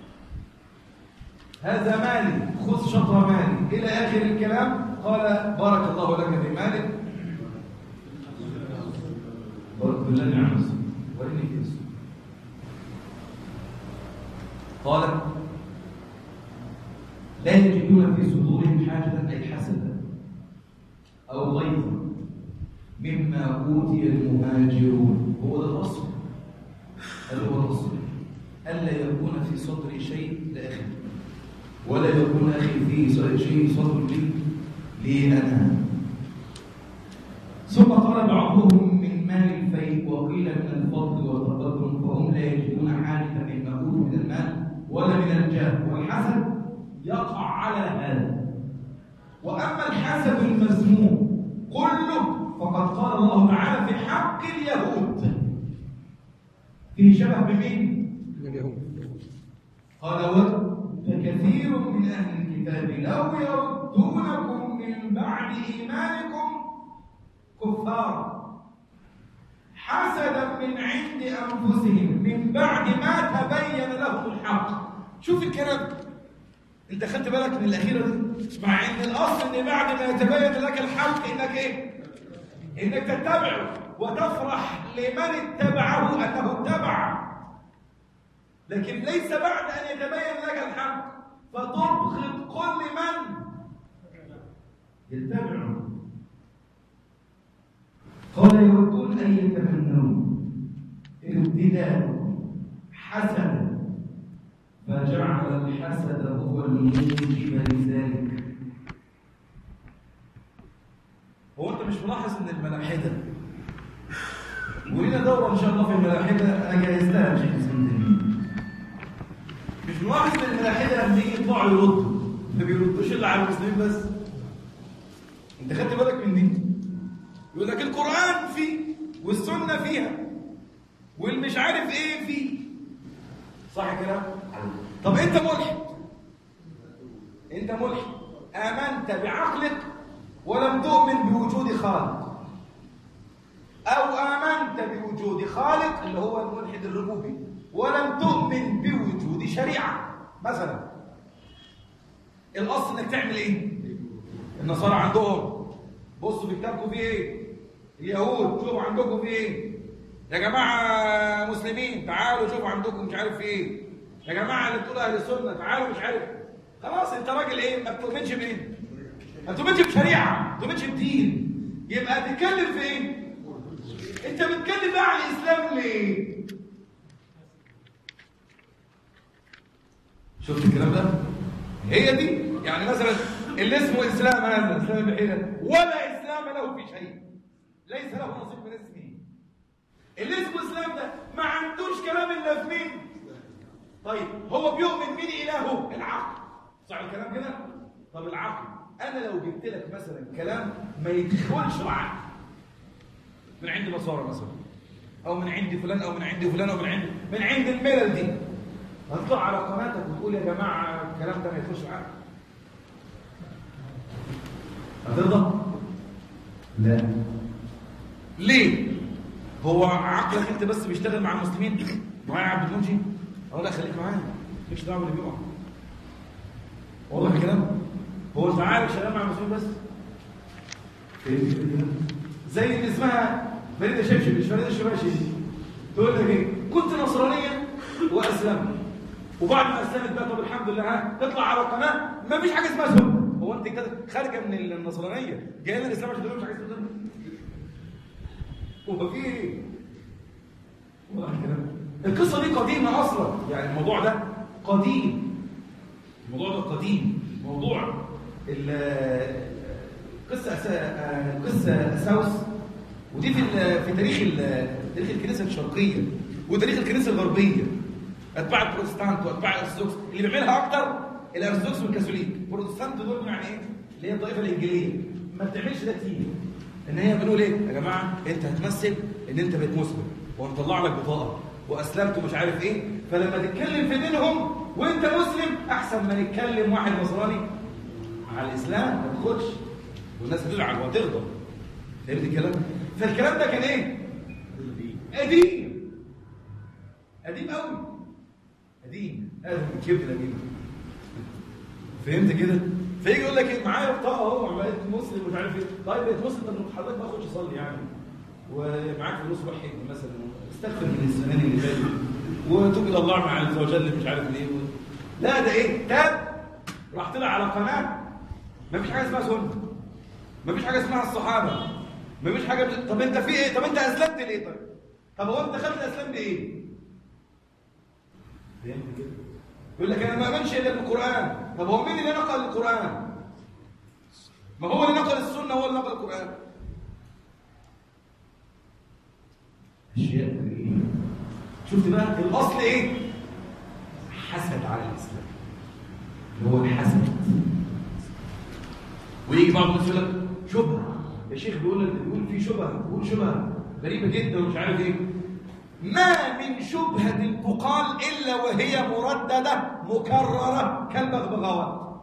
هذا مالي خذ شطر مالي الى اخر الكلام قال بارك الله لك في مالك بارك الله نعم واني كيس قال لا يجدون في صدورهم حاجة أي حسدا أو غيظا مما أوتي المهاجرون هو ده الأصل هذا هو الأصل ألا يكون في صدري شيء لأخي ولا يكون أخي في شيء صدر لي لي أنا ثم قال بعضهم من مال الفيء وقيل من الفضل والتقدم فهم لا يجدون حاجة مما أوتوا من المال ولا من الجاه والحسد يقع على هذا وأما الحسد المذموم كله فقد قال الله تعالى في حق اليهود فيه شبه بمين؟ اليهود قال ود فكثير من أهل الكتاب لو يردونكم من بعد إيمانكم كفار حسدا من عند أنفسهم من بعد ما تبين لهم الحق شوف الكلام انت خدت بالك من الأخيرة دي مع ان الأصل ان بعد ما يتبين لك الحق انك ايه انك تتبعه وتفرح لمن اتبعه انه اتبع لكن ليس بعد ان يتبين لك الحق فتبغض كل من يتبعه قال يودون ان يتمنون ابتداء حسدا فجعل الحسد هو الموجب لذلك هو انت مش ملاحظ ان الملاحده ولينا دوره ان شاء الله في الملاحده انا جهزتها يا شيخ اسكندريه مش ملاحظ ان الملاحده لما يجي يطلعوا يردوا ما بيردوش الا على المسلمين بس انت خدت بالك من دي يقول لك القران فيه والسنه فيها والمش عارف ايه فيه صح كده طب انت ملحد انت ملحد امنت بعقلك ولم تؤمن بوجود خالق او امنت بوجود خالق اللي هو الملحد الربوبي ولم تؤمن بوجود شريعه مثلا الاصل انك تعمل ايه النصارى عندهم بصوا في كتابكم فيه ايه اليهود شوفوا عندكم فيه ايه يا جماعه مسلمين تعالوا شوفوا عندكم مش عارف ايه يا جماعه اللي بتقولوا اهل السنه تعالوا مش عارف خلاص انت راجل ايه ما بتؤمنش بايه ما بتؤمنش بشريعه ما بتؤمنش بدين يبقى تتكلم في ايه انت بتتكلم بقى عن الاسلام ليه شفت الكلام ده هي دي يعني مثلا اللي اسمه اسلام هذا اسلام البحيره ولا اسلام له في شيء ليس له نصيب من اسمه اللي اسمه اسلام ده ما عندوش كلام الا في مين طيب هو بيؤمن مين الهه العقل صح الكلام كده طب العقل انا لو جبت لك مثلا كلام ما يدخلش العقل من عند نصارى مثلا او من عند فلان او من عند فلان او من عند من عند الملل دي هتطلع على قناتك وتقول يا جماعه الكلام ده ما يدخلش العقل هترضى لا ليه هو عقلك انت بس بيشتغل مع المسلمين معايا يا عبد المنشي اه لا خليك معايا مالكش دعوه باللي بيقع واضح الكلام هو انت عارف شغال مع المسلمين بس زي اللي اسمها فريده شبشب مش فريده الشباشي تقول لك ايه كنت نصرانيه واسلمت وبعد ما اسلمت بقى طب الحمد لله ها تطلع على القناه ما فيش حاجه اسمها سنه هو انت كده خارجه من النصرانيه جايه لنا الاسلام عشان تقول مش حاجه اسمها سنه هو في ايه والله الكلام القصه دي قديمه اصلا يعني الموضوع ده قديم الموضوع ده قديم موضوع ال- قصه أسا- قصه ساوس ودي في ال- في تاريخ ال- تاريخ الكنيسه الشرقيه وتاريخ الكنيسه الغربيه اتباع البروتستانت واتباع الارثوذكس اللي بيعملها اكتر الارثوذكس والكاثوليك البروتستانت دول يعني ايه اللي هي الطائفه الانجيليه ما بتعملش ده كتير ان هي بنقول ايه يا جماعه انت هتمثل ان انت بقيت مسلم وهنطلع لك بطاقه واسلمت ومش عارف ايه فلما تتكلم في دينهم وانت مسلم احسن ما نتكلم واحد نصراني على الاسلام ما تاخدش والناس تزعل وهتغضب فهمت الكلام فالكلام ده كان ايه قديم قديم قوي قديم قديم كبد قديم فهمت كده فيجي يقول لك ايه معايا بطاقه اهو بقيت مسلم ومش عارف ايه طيب بقيت مسلم طب حضرتك ما اخدش اصلي يعني ومعاك فلوس روح حج مثلا استغفر من الزمان اللي فات وتوب الى الله مع عز وجل مش عارف ايه و... لا ده ايه تاب راح طلع على قناه ما فيش حاجه اسمها سنه ما فيش حاجه اسمها الصحابه ما فيش حاجه بت... طب انت في ايه طب انت اسلمت ليه طيب طب هو انت خدت الاسلام بايه فهمت كده يقول لك انا ما امنش الا بالقران طب هو مين اللي نقل القران ما هو اللي نقل السنه هو اللي نقل القران اشياء غريبه شفت بقى الاصل ايه حسد على الاسلام اللي هو الحسد ويجي بعض الناس يقول لك شبهه يا شيخ بيقول لك بيقول في شبهه بيقول شبهه غريبه جدا ومش عارف ايه ما من شبهة تقال إلا وهي مرددة مكررة كالبغبغاوات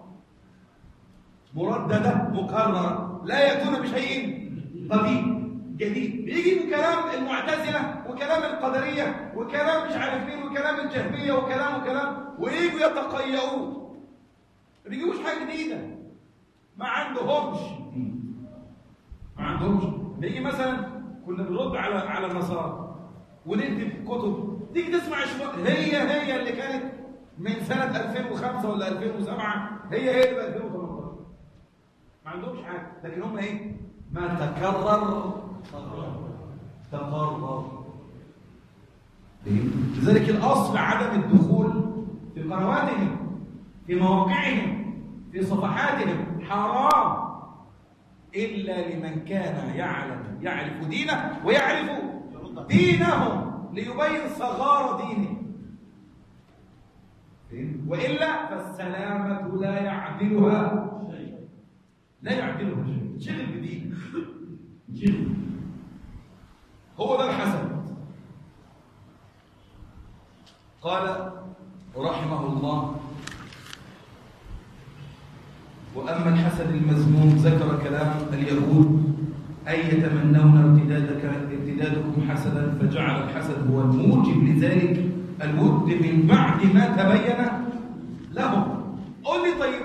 مرددة مكررة لا يأتون بشيء قديم جديد بيجي كلام المعتزلة وكلام القدرية وكلام مش عارف مين وكلام الجهمية وكلام وكلام ويجوا يتقيؤون ما بيجيبوش حاجة جديدة ما عندهمش ما عندهمش بيجي مثلا كنا بنرد على على النصارى ونكتب كتب تيجي تسمع شوية هي هي اللي كانت من سنة 2005 ولا 2007 هي هي اللي ب 2018 ما عندهمش حاجة لكن هم ايه ما تكرر تقرر لذلك الأصل عدم الدخول في قنواتهم في مواقعهم في صفحاتهم حرام إلا لمن كان يعلم يعرف دينه ويعرف دينهم ليبين صغار دينه وإلا فالسلامة لا يعدلها لا يعدلها شيء شغل بدين شغل هو ده الحسد قال رحمه الله وأما الحسد المذموم ذكر كلام اليهود أي يتمنون ارتدادك ارتدادكم حسدا فجعل الحسد هو الموجب لذلك الود من بعد ما تبين لهم قل لي طيب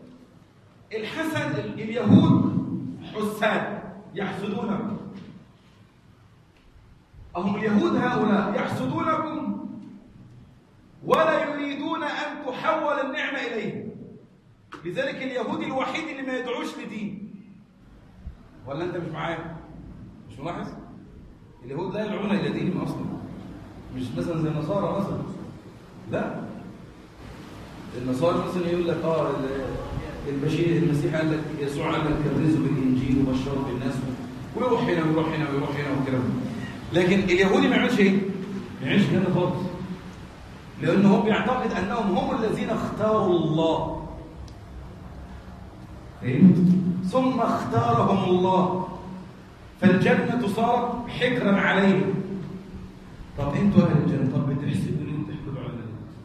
الحسد اليهود حساد يحسدونك أهم اليهود هؤلاء يحسدونكم ولا يريدون أن تحول النعمة إليهم لذلك اليهودي الوحيد اللي ما يدعوش لدين ولا أنت مش معايا مش ملاحظ اليهود لا يدعون إلى دينهم أصلا مش مثلا زي النصارى مثلا لا النصارى مثلا يقول لك اه البشير المسيح قال لك يسوع قال لك كرزوا بالانجيل وبشروا بالناس ويروح هنا ويروح هنا ويروح هنا وكده لكن اليهودي ما يعملش ايه؟ ما يعملش كده خالص لانه هو بيعتقد انهم هم الذين اختاروا الله فهمت؟ ثم اختارهم الله فالجنة صارت حكرا عليهم طب انتوا اهل الجنة طب بتحسبوا ليه بتحسبوا على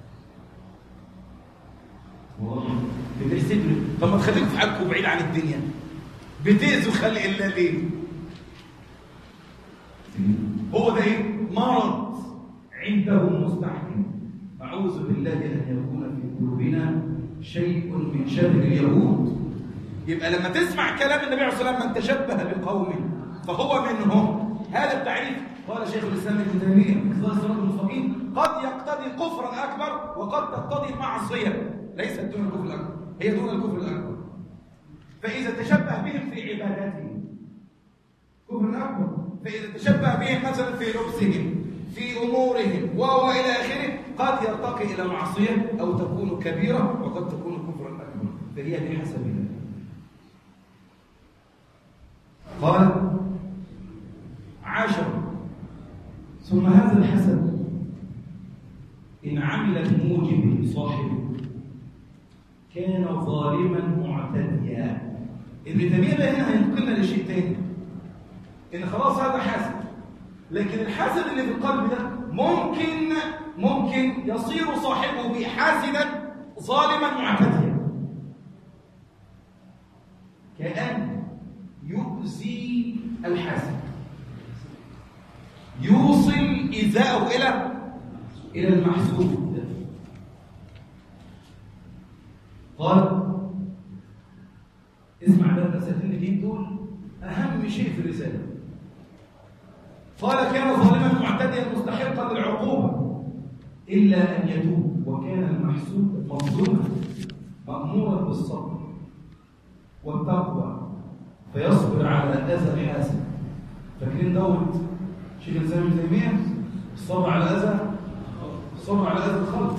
والله بتحسبوا ليه طب ما تخليكم في حالكم بعيد عن الدنيا بتأذوا خلق الله ليه هو ده ايه مرض عندهم مستحكم اعوذ بالله ان يكون في قلوبنا شيء من شر اليهود يبقى لما تسمع كلام النبي عليه الصلاه والسلام من تشبه بقوم فهو منهم هذا التعريف قال شيخ الاسلام ابن تيميه في الصراط المستقيم قد يقتضي كفرا اكبر وقد تقتضي معصيه ليست دون الكفر الاكبر هي دون الكفر الاكبر فاذا تشبه بهم في عباداتهم كفر اكبر فاذا تشبه بهم مثلا في لبسهم في امورهم وهو الى اخره قد يرتقي الى معصيه او تكون كبيره وقد تكون كفرا اكبر فهي بحسب ذلك قال عاشر ثم هذا الحسد إن عمل بموجب صاحبه كان ظالما معتديا ابن تيميه بقى هنا هينقلنا لشيء تاني ان خلاص هذا حسد لكن الحسد اللي في القلب ده ممكن ممكن يصير صاحبه به حاسدا ظالما معتديا كأن يؤذي الحسد يوصل إيذاءه إلى إلى المحسود قال اسمع ده الأساتين الاثنين دول أهم شيء في الرسالة قال كان ظالما معتديا مستحقا للعقوبة إلا أن يتوب وكان المحسود مظلوما مأمورا بالصبر والتقوى فيصبر على أذى الحاسد فاكرين دورة شيخ الإسلام ابن تيمية الصبر على أذى الصبر على أذى الخلق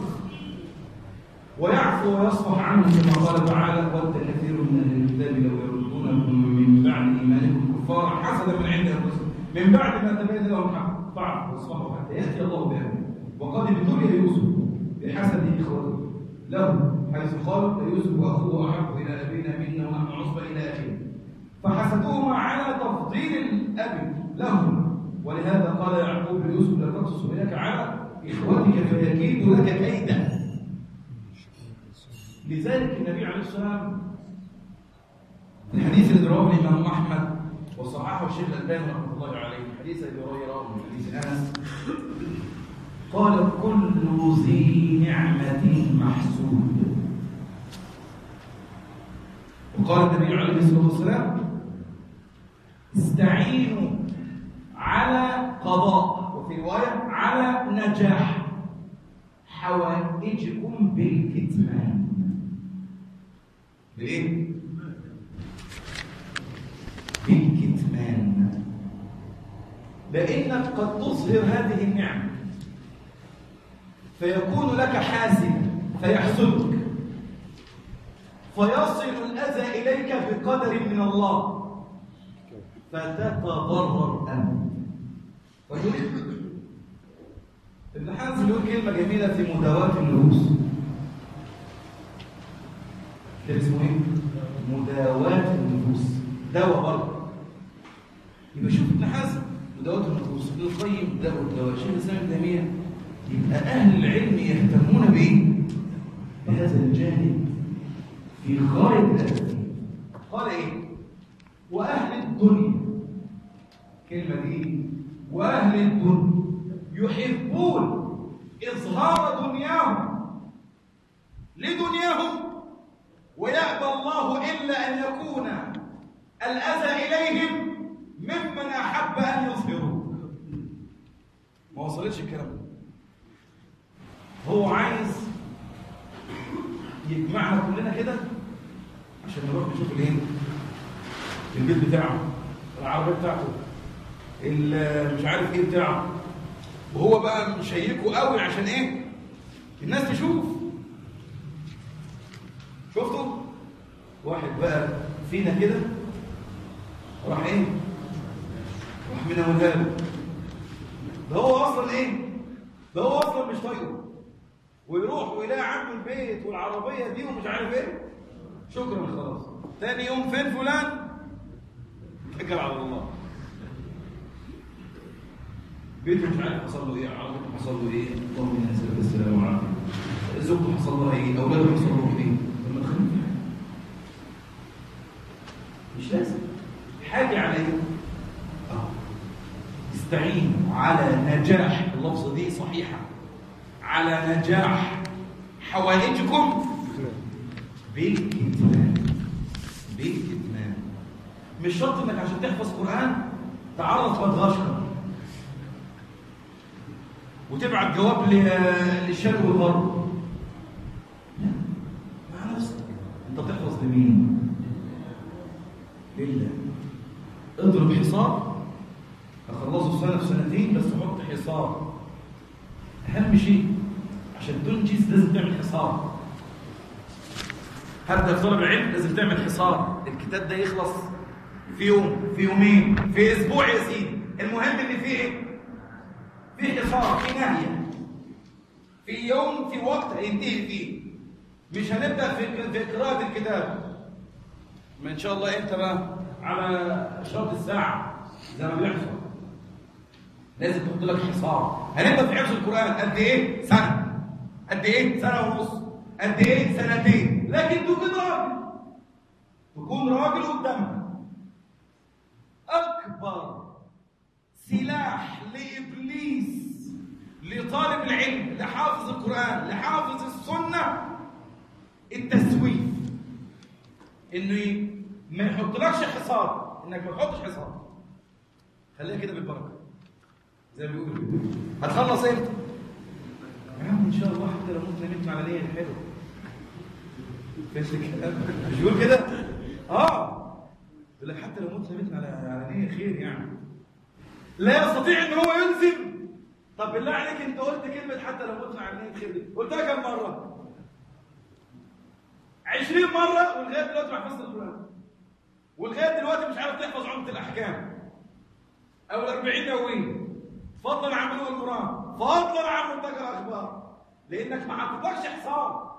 ويعفو ويصفح عنه كما قال تعالى ود كثير من أهل الكتاب لو يردونكم من بعد إيمانكم كفارا حسدا من عند أنفسهم من بعد ما تبين لهم الحق فاعفوا واصفحوا حتى يأتي الله بأمره وقد ابتلي يوسف بحسد إخوته له حيث قال يوسف وأخوه أحب إلى أبينا منا ونحن عصبة إلى آخره فحسدوهما على تفضيل الأب لهم ولهذا قال يعقوب ليوسف لا تقصص إليك على إخوتك فيكيد لك كيدا لذلك النبي عليه السلام في الحديث اللي رواه الإمام أحمد وصححه الشيخ الألباني رحمه الله عليه حديث أبي هريرة من حديث أنس قال كل ذي نعمة محسود وقال النبي عليه الصلاة والسلام استعينوا على قضاء وفي رواية على نجاح حوائجكم بالكتمان بالايه؟ بالكتمان لأنك قد تظهر هذه النعمة فيكون لك حاسد فيحسدك فيصل الأذى إليك بقدر من الله فتتضرر أنت ابن حزم يقول كلمة جميلة في مداواة النفوس كده اسمه ايه؟ مداواة النفوس دواء برضه يبقى شوف ابن حزم مداواة النفوس ابن القيم دواء الدواء شيخ الاسلام ابن تيمية يبقى أهل العلم يهتمون بإيه؟ بهذا الجانب في غاية الأهمية قال إيه؟ وأهل الدنيا كلمة دي وأهل الدنيا يحبون إظهار دنياهم لدنياهم ويأبى الله إلا أن يكون الأذى إليهم ممن أحب أن يظهروا ما وصلتش الكلام ده هو عايز يجمعنا كلنا كده عشان نروح نشوف الايه البيت بتاعه العربيه بتاعته ال- مش عارف ايه بتاعه وهو بقى مشيكه قوي عشان ايه الناس تشوف شفتوا واحد بقى فينا كده راح ايه راح منولها له ده هو اصلا ايه ده هو اصلا مش طايقه ويروح ويلاقي عنده البيت والعربيه دي ومش عارف ايه شكرا خلاص تاني يوم فين فلان اتكل على الله بيته مش عارف حصل له ايه عربيته حصل له ايه اللهم انا نسالك السلامه والعافيه زوجته حصل لها ايه اولاده حصل لهم ايه لما تخليهم في حاجة. مش لازم حاجه على ايه اه استعين على نجاح اللفظه دي صحيحه على نجاح حوائجكم بالكتمان بالكتمان مش شرط انك عشان تحفظ قرآن تعرف مدغشقر وتبعت جواب ل- للشرق والغرب لا مع نفسك انت بتحفظ لمين لله اضرب حصار اخلصه سنه في سنتين بس حط حصار اهم شيء عشان تنجز لازم تعمل حصار هبدا في طلب العلم لازم تعمل حصار الكتاب ده يخلص في يوم في يومين في اسبوع يا سيدي المهم ان في ايه في حصار في نهيه في يوم في وقت هينتهي فيه مش هنبدا في في قراءه الكتاب ما ان شاء الله امتى بقى على شرط الساعه زي ما بيحصل لازم تحط لك حصار هنبدا في حفظ القران قد ايه سنه قد ايه سنه ونص قد ايه سنتين لكن تكون راجل تكون راجل قدامها اكبر سلاح لابليس لطالب العلم لحافظ القران لحافظ السنه التسويف انه ي- ما يحطلكش حصار انك ما تحطش حصار خليها كده بالبركه زي ما بيقولوا كده. هتخلص امتى يا عم ان شاء الله حتى لو مت نمت على نيه حلو فهمت الكلام مش بيقول كده اه يقول لك حتى لو مت نمت على على نيه خير يعني لا يستطيع ان هو يلزم طب بالله عليك انت قلت كلمه حتى لو مت على نيه خير دي قلتها كم مره 20 مره ولغايه دلوقتي ما حفظت القران ولغايه دلوقتي مش عارف تحفظ عمده الاحكام او الأربعين نووية فضلا عن بلوغ المرام فضلا عن منتج الأخبار لأنك ما حطيتلكش حصار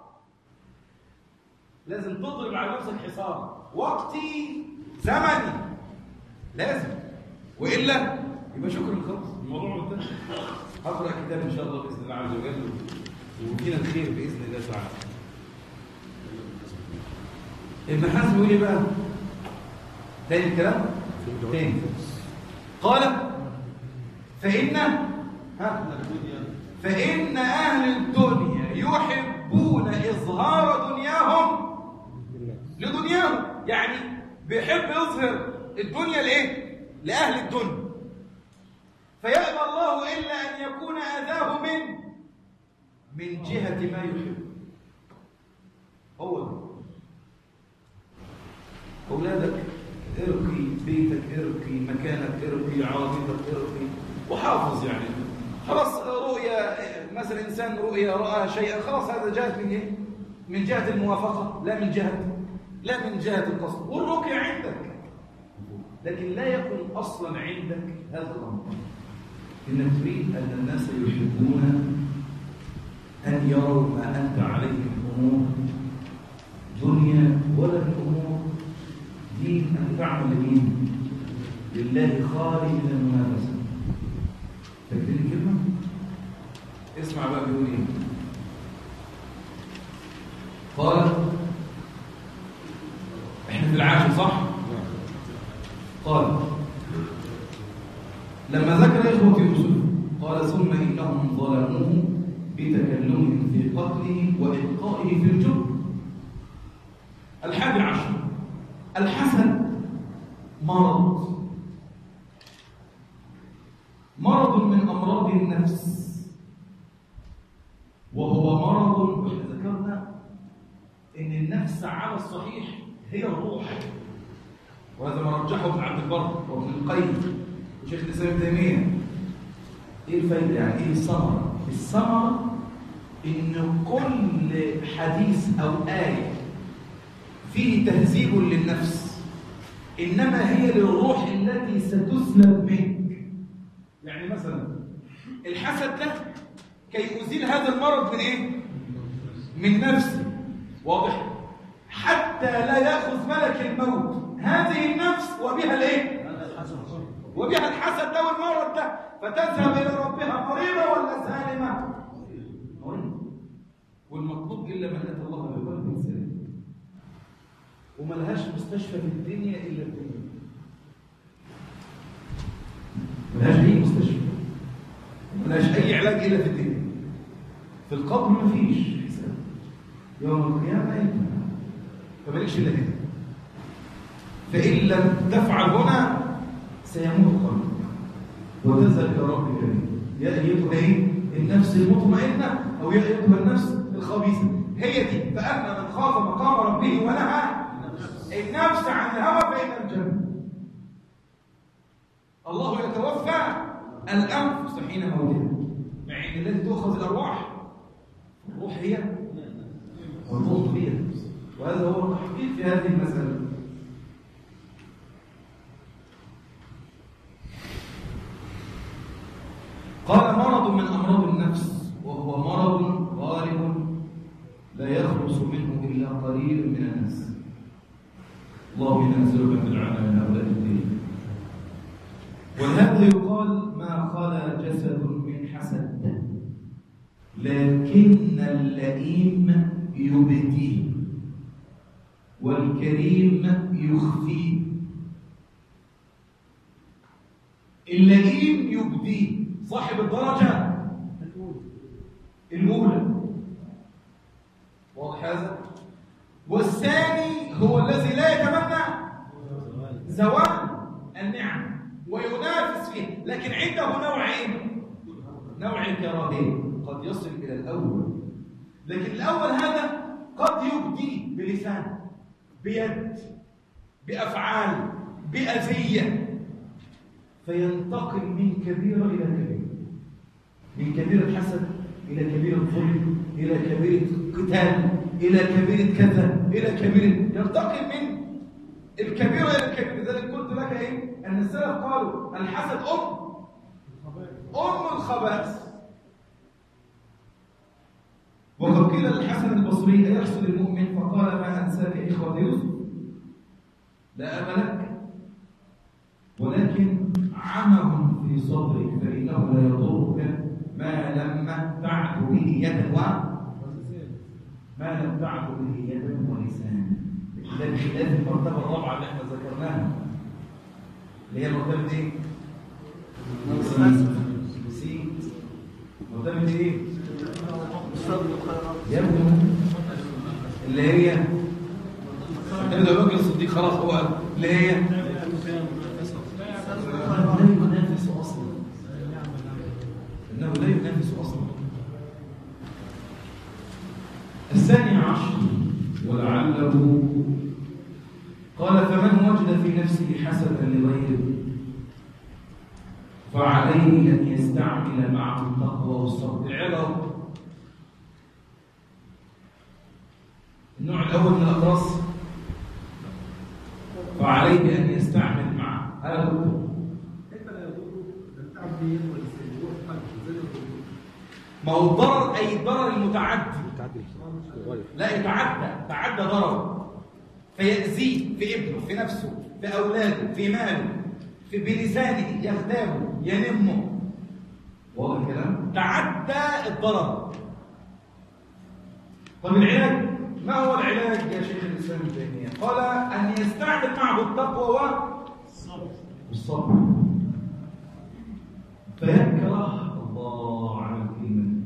لازم تضرب على نفسك حصار وقتي زمني لازم وإلا يبقى شكرا خلاص الموضوع منتهي هقرأ كتاب إن شاء الله بإذن الله عز وجل وفينا الخير بإذن الله تعالى ابن حزم يقول ايه بقى تاني الكلام تاني قال فإن ها فإن أهل الدنيا يحبون إظهار دنياهم لدنياهم يعني بيحب يظهر الدنيا لإيه؟ لأهل الدنيا فيأبى الله إلا أن يكون أذاه من من جهة ما يحب هو ده أولادك ارقي بيتك ارقي مكانك ارقي عربيتك ارقي وحافظ يعني خلاص رؤيا مثلا إنسان رؤيا رأى شيئا خلاص هذا جاءت من إيه؟ من جهة الموافقة لا من جهة لا من جهة القصد والرقية عندك لكن لا يكون أصلا عندك هذا الأمر إنك تريد أن الناس يحبون أن يروا ما أنت عليه من أمور دنيا ولا من أمور دين أن تعمل لمين؟ لله خالي من المنافسة فاكرين الكلمة؟ اسمع بقى بيقول ايه قال احنا في العاشر صح قال لما ذكر إخوة يوسف قال ثم إنهم ظلموه بتكلمهم في قتله وإلقائه في الجب الحادي عشر الحسد مرض مرض من أمراض النفس وهو مرض واحنا ذكرنا ان النفس على الصحيح هي الروح وهذا ما رجحه ابن عبد البر وابن القيم وشيخ الاسلام ابن تيميه ايه الفايده يعني ايه الثمره الثمره ان كل حديث او ايه فيه تهذيب للنفس انما هي للروح التي ستسلب منك يعني مثلا الحسد ده كي ازيل هذا المرض من ايه من نفسي واضح حتى لا ياخذ ملك الموت هذه النفس وبها الايه وبها الحسد ده والمرض ده فتذهب الى ربها مريضه ولا سالمه مريضه والمطلوب الا من اتى الله بقلب سليم وما لهاش مستشفى في الدنيا الا الدنيا ما لهاش اي مستشفى ما لهاش اي علاج الا في الدنيا في القبر ما فيش حساب يوم القيامه انت فمالكش الا هنا فان لم تفعل هنا سيموت قلبك وتذهب الى ربك يا ايتها ايه النفس المطمئنه او يا ايتها النفس الخبيثه هي دي فاما من خاف مقام ربه ونهى النفس عن الهوى فان الجنه الله يتوفى الانفس حين موتها مع ان التي تؤخذ الارواح الروح هي والروح هي النفس وهذا هو التحقيق في هذه المساله قال مرض من امراض النفس وهو مرض غالب لا يخلص منه الا قليل من الناس الله ينزلك بالعنى من اولاد الدين ولهذا يقال ما خلا جسد من حسد لكن اللئيم يبديه والكريم يخفيه اللئيم يبديه صاحب الدرجة الأولى واضح هذا والثاني هو الذي لا يتمنى زوال النعم وينافس فيه لكن عنده نوعين نوع الكراهية قد يصل إلى الأول لكن الأول هذا قد يبدي بلسان بيد بأفعال بأذية فينتقل من كبيرة إلى كبيرة من كبيرة حسد إلى كبيرة ظلم إلى كبيرة قتال إلى كبيرة كذا إلى كبيرة ينتقل من الكبيرة إلى الكبيرة لذلك قلت لك إيه أن السلف قالوا الحسد أم أم الخبائث وقد قيل للحسن البصري أيحسد المؤمن فقال ما أنساك إخوة يوسف لا أب لك ولكن عمه في صدرك فإنه لا يضرك ما لم تعد به يدا و ما لم تعد به يدا ولسانا ده بخلاف المرتبة الرابعة اللي احنا ذكرناها اللي هي مرتبة ايه؟ سي مرتبة ايه؟ يا ابني اللي هي مرتبة أبو بكر الصديق خلاص هو اللي هي لا ينافس اصلا انه لا ينافس اصلا الثاني عشر ولعله قال فمن وجد في نفسه حسدا لغيره فعليه ان يستعمل معه التقوى والصبر العبر النوع الاول من الاقراص فعليه ان يستعمل معه هذا هو ما هو الضرر أي الضرر المتعدي لا يتعدى تعدى ضرر فيأذيه في ابنه في نفسه في أولاده في ماله في بلسانه يغتابه ينمه واضح الكلام تعدى الضرر طب العلاج ما هو العلاج يا شيخ الاسلام ابن تيميه قال ان يستعمل معه التقوى والصبر فيكره الله على الكلمه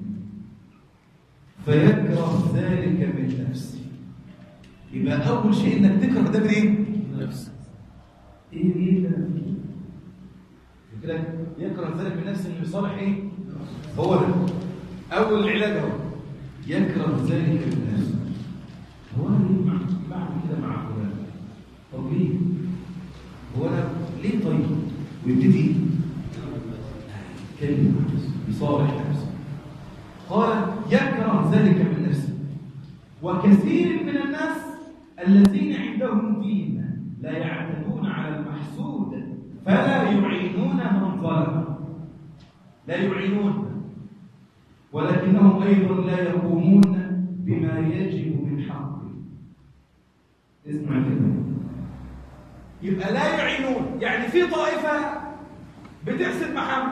فيكره ذلك من نفسه يبقى اول شيء انك تكره ده من ايه نفس ايه ايه ده كده يكره ذلك من نفسه اللي بيصالح ايه هو ده اول العلاج اهو يكره ذلك من نفسه هو انا ليه مع- بعمل كده مع فلان طب ليه هو انا ليه طيب ويبتدي يتكلم مع نفسه يصالح نفسه قال يكره ذلك من نفسه وكثير من الناس الذين عندهم دين لا يعتدون على المحسود فلا يعينون من ظلم لا يعينون ولكنهم ايضا لا يقومون بما يجب من حقه اسمع كده يبقى لا يعينون يعني في طائفه بتحسد محمد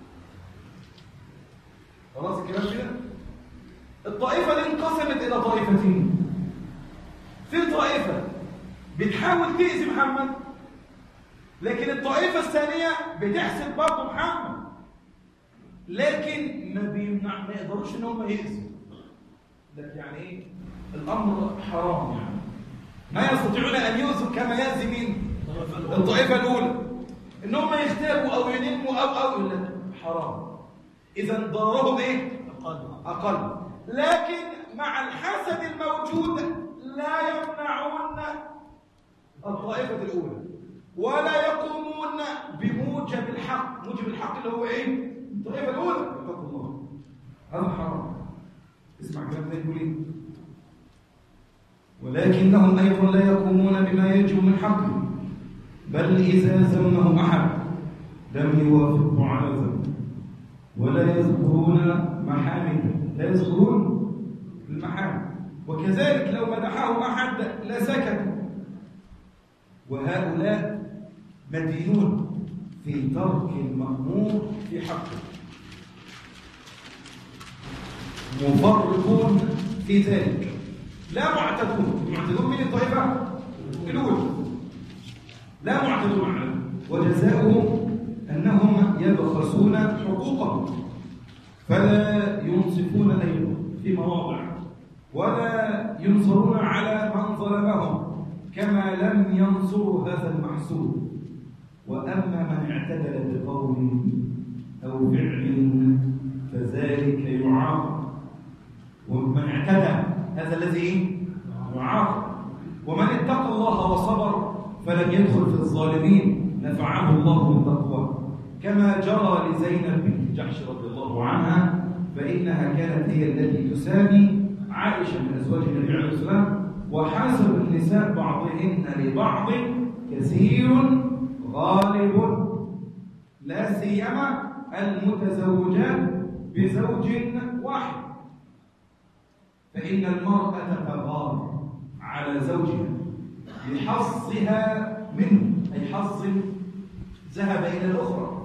خلاص الكلام كده الطائفة دي انقسمت إلى طائفتين في طائفة بتحاول تأذي محمد لكن الطائفة الثانية بتحسد برضه محمد لكن ما بيمنع ما يقدروش ان هم يأذوا لكن يعني ايه الامر حرام يعني ما يستطيعون ان يؤذوا كما يأذي مين الطائفة الاولى ان هم يغتابوا او ينموا او او يقول لك حرام اذا ضررهم ايه أقل لكن مع الحسد الموجود لا يمنعون الطائفة الأولى ولا يقومون بموجب الحق موجب الحق اللي هو إيه؟ الطائفة الأولى اتقوا الله هذا حرام اسمع كلام ده يقول إيه؟ ولكنهم أيضا لا يقومون بما يجب من حقه بل إذا ذمهم أحد لم يوافقوا على ذنبه ولا يذكرون محامده لا يذكرون المحامد وكذلك لو مدحهم احد لسكتوا وهؤلاء مدينون في ترك المأمور في حقه مفرطون في ذلك لا معتدون معتدون من الطائفة الأولى لا معتدون عنه وجزاؤهم أنهم يبخسون حقوقهم فلا ينصفون أيضا في مواضع ولا ينصرون على من ظلمهم كما لم ينصروا هذا المحسود وأما من اعتدل بقول أو فعل فذلك يعاقب ومن اعتدى هذا الذي يعاقب ومن اتقى الله وصبر فلم يدخل في الظالمين نفعه الله بالتقوى كما جرى لزينب بنت جحش رضي الله عنها فإنها كانت هي التي تسامي عائشة من أزواج النبي عليه الصلاة والسلام وحسب النساء بعضهن لبعض كثير غالب لا سيما المتزوجات بزوج واحد فإن المرأة تغار على زوجها لحظها منه أي حظ ذهب إلى الأخرى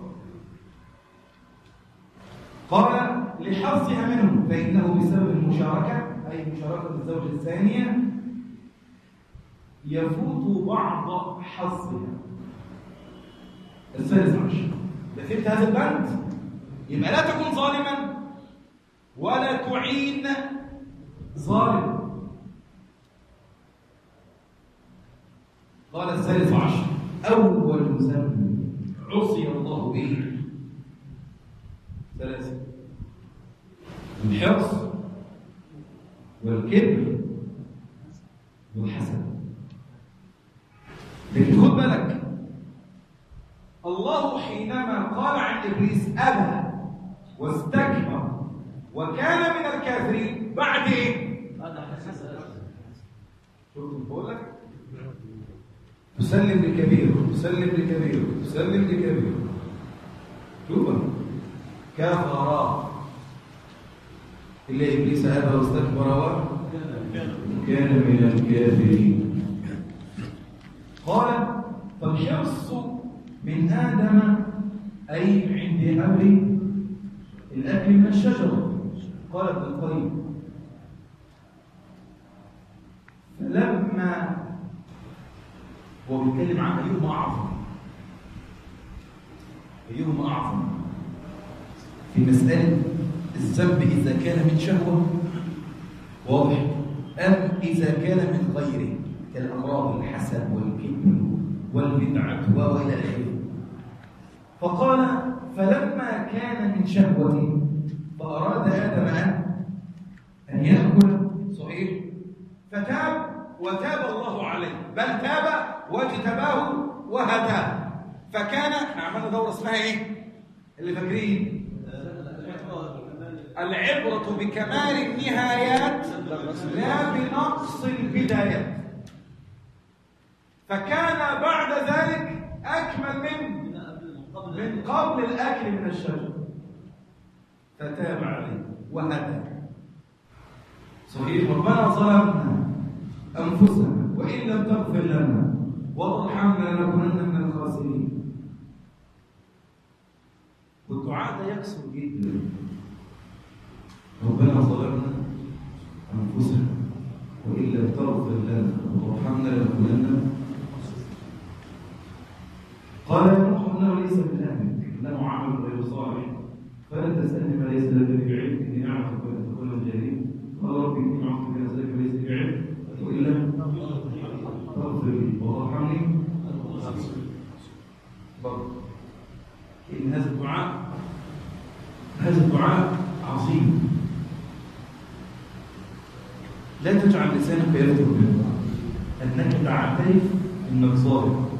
قال لحظها منه فإنه بسبب المشاركة أي مشاركة الزوجة الثانية يفوت بعض حظها الثالث عشر فهمت هذا البند يبقى لا تكون ظالما ولا تعين ظالم قال الثالث عشر أول ذنب عصي الله به ثلاثة الحرص والكبر والحسد لكن خد بالك الله حينما قال عن ابليس ابى واستكبر وكان من الكافرين بعد ايه؟ شفتوا بقول لك تسلم لكبير تسلم لكبير تسلم لكبير شوف كفر إلا إبليس أبى واستكبر وكان من الكافرين قال فالحرص من آدم أي عند أمر الأكل من الشجرة قال ابن القيم فلما هو بيتكلم عن أيهما أعظم أيهما أعظم في مسألة الذنب إذا كان من شهوة واضح أم إذا كان من غيره كالأمراض الحسد والكبر والبدعة وإلى آخره فقال فلما كان من شهوة فأراد آدم أن أن يأكل صحيح فتاب وتاب الله عليه بل تاب واجتباه وهداه فكان احنا عملنا دورة اسمها ايه؟ اللي فاكرين العبرة بكمال النهايات لا بنقص البدايات فكان بعد ذلك أكمل من من قبل الأكل من الشجر فتاب عليه وهدى صحيح ربنا ظلمنا أنفسنا وإن لم تغفر لنا وترحمنا لنكونن من الخاسرين والدعاء ده يكسر جدا ربنا ظلمنا أنفسنا وإن لم تغفر لنا وترحمنا لنكونن قال يا نوح انه ليس من اهلك انه عمل غير صالح فلا تسالني ما ليس لك به علم اني اعرفك ان تكون الجاهلين قال ربي اني اعوذ بك ان اسالك ما ليس لي علم والا تغفر لي وترحمني برضه ان هذا الدعاء هذا الدعاء عظيم لا تجعل لسانك يفتر بالدعاء انك تعترف انك ظالم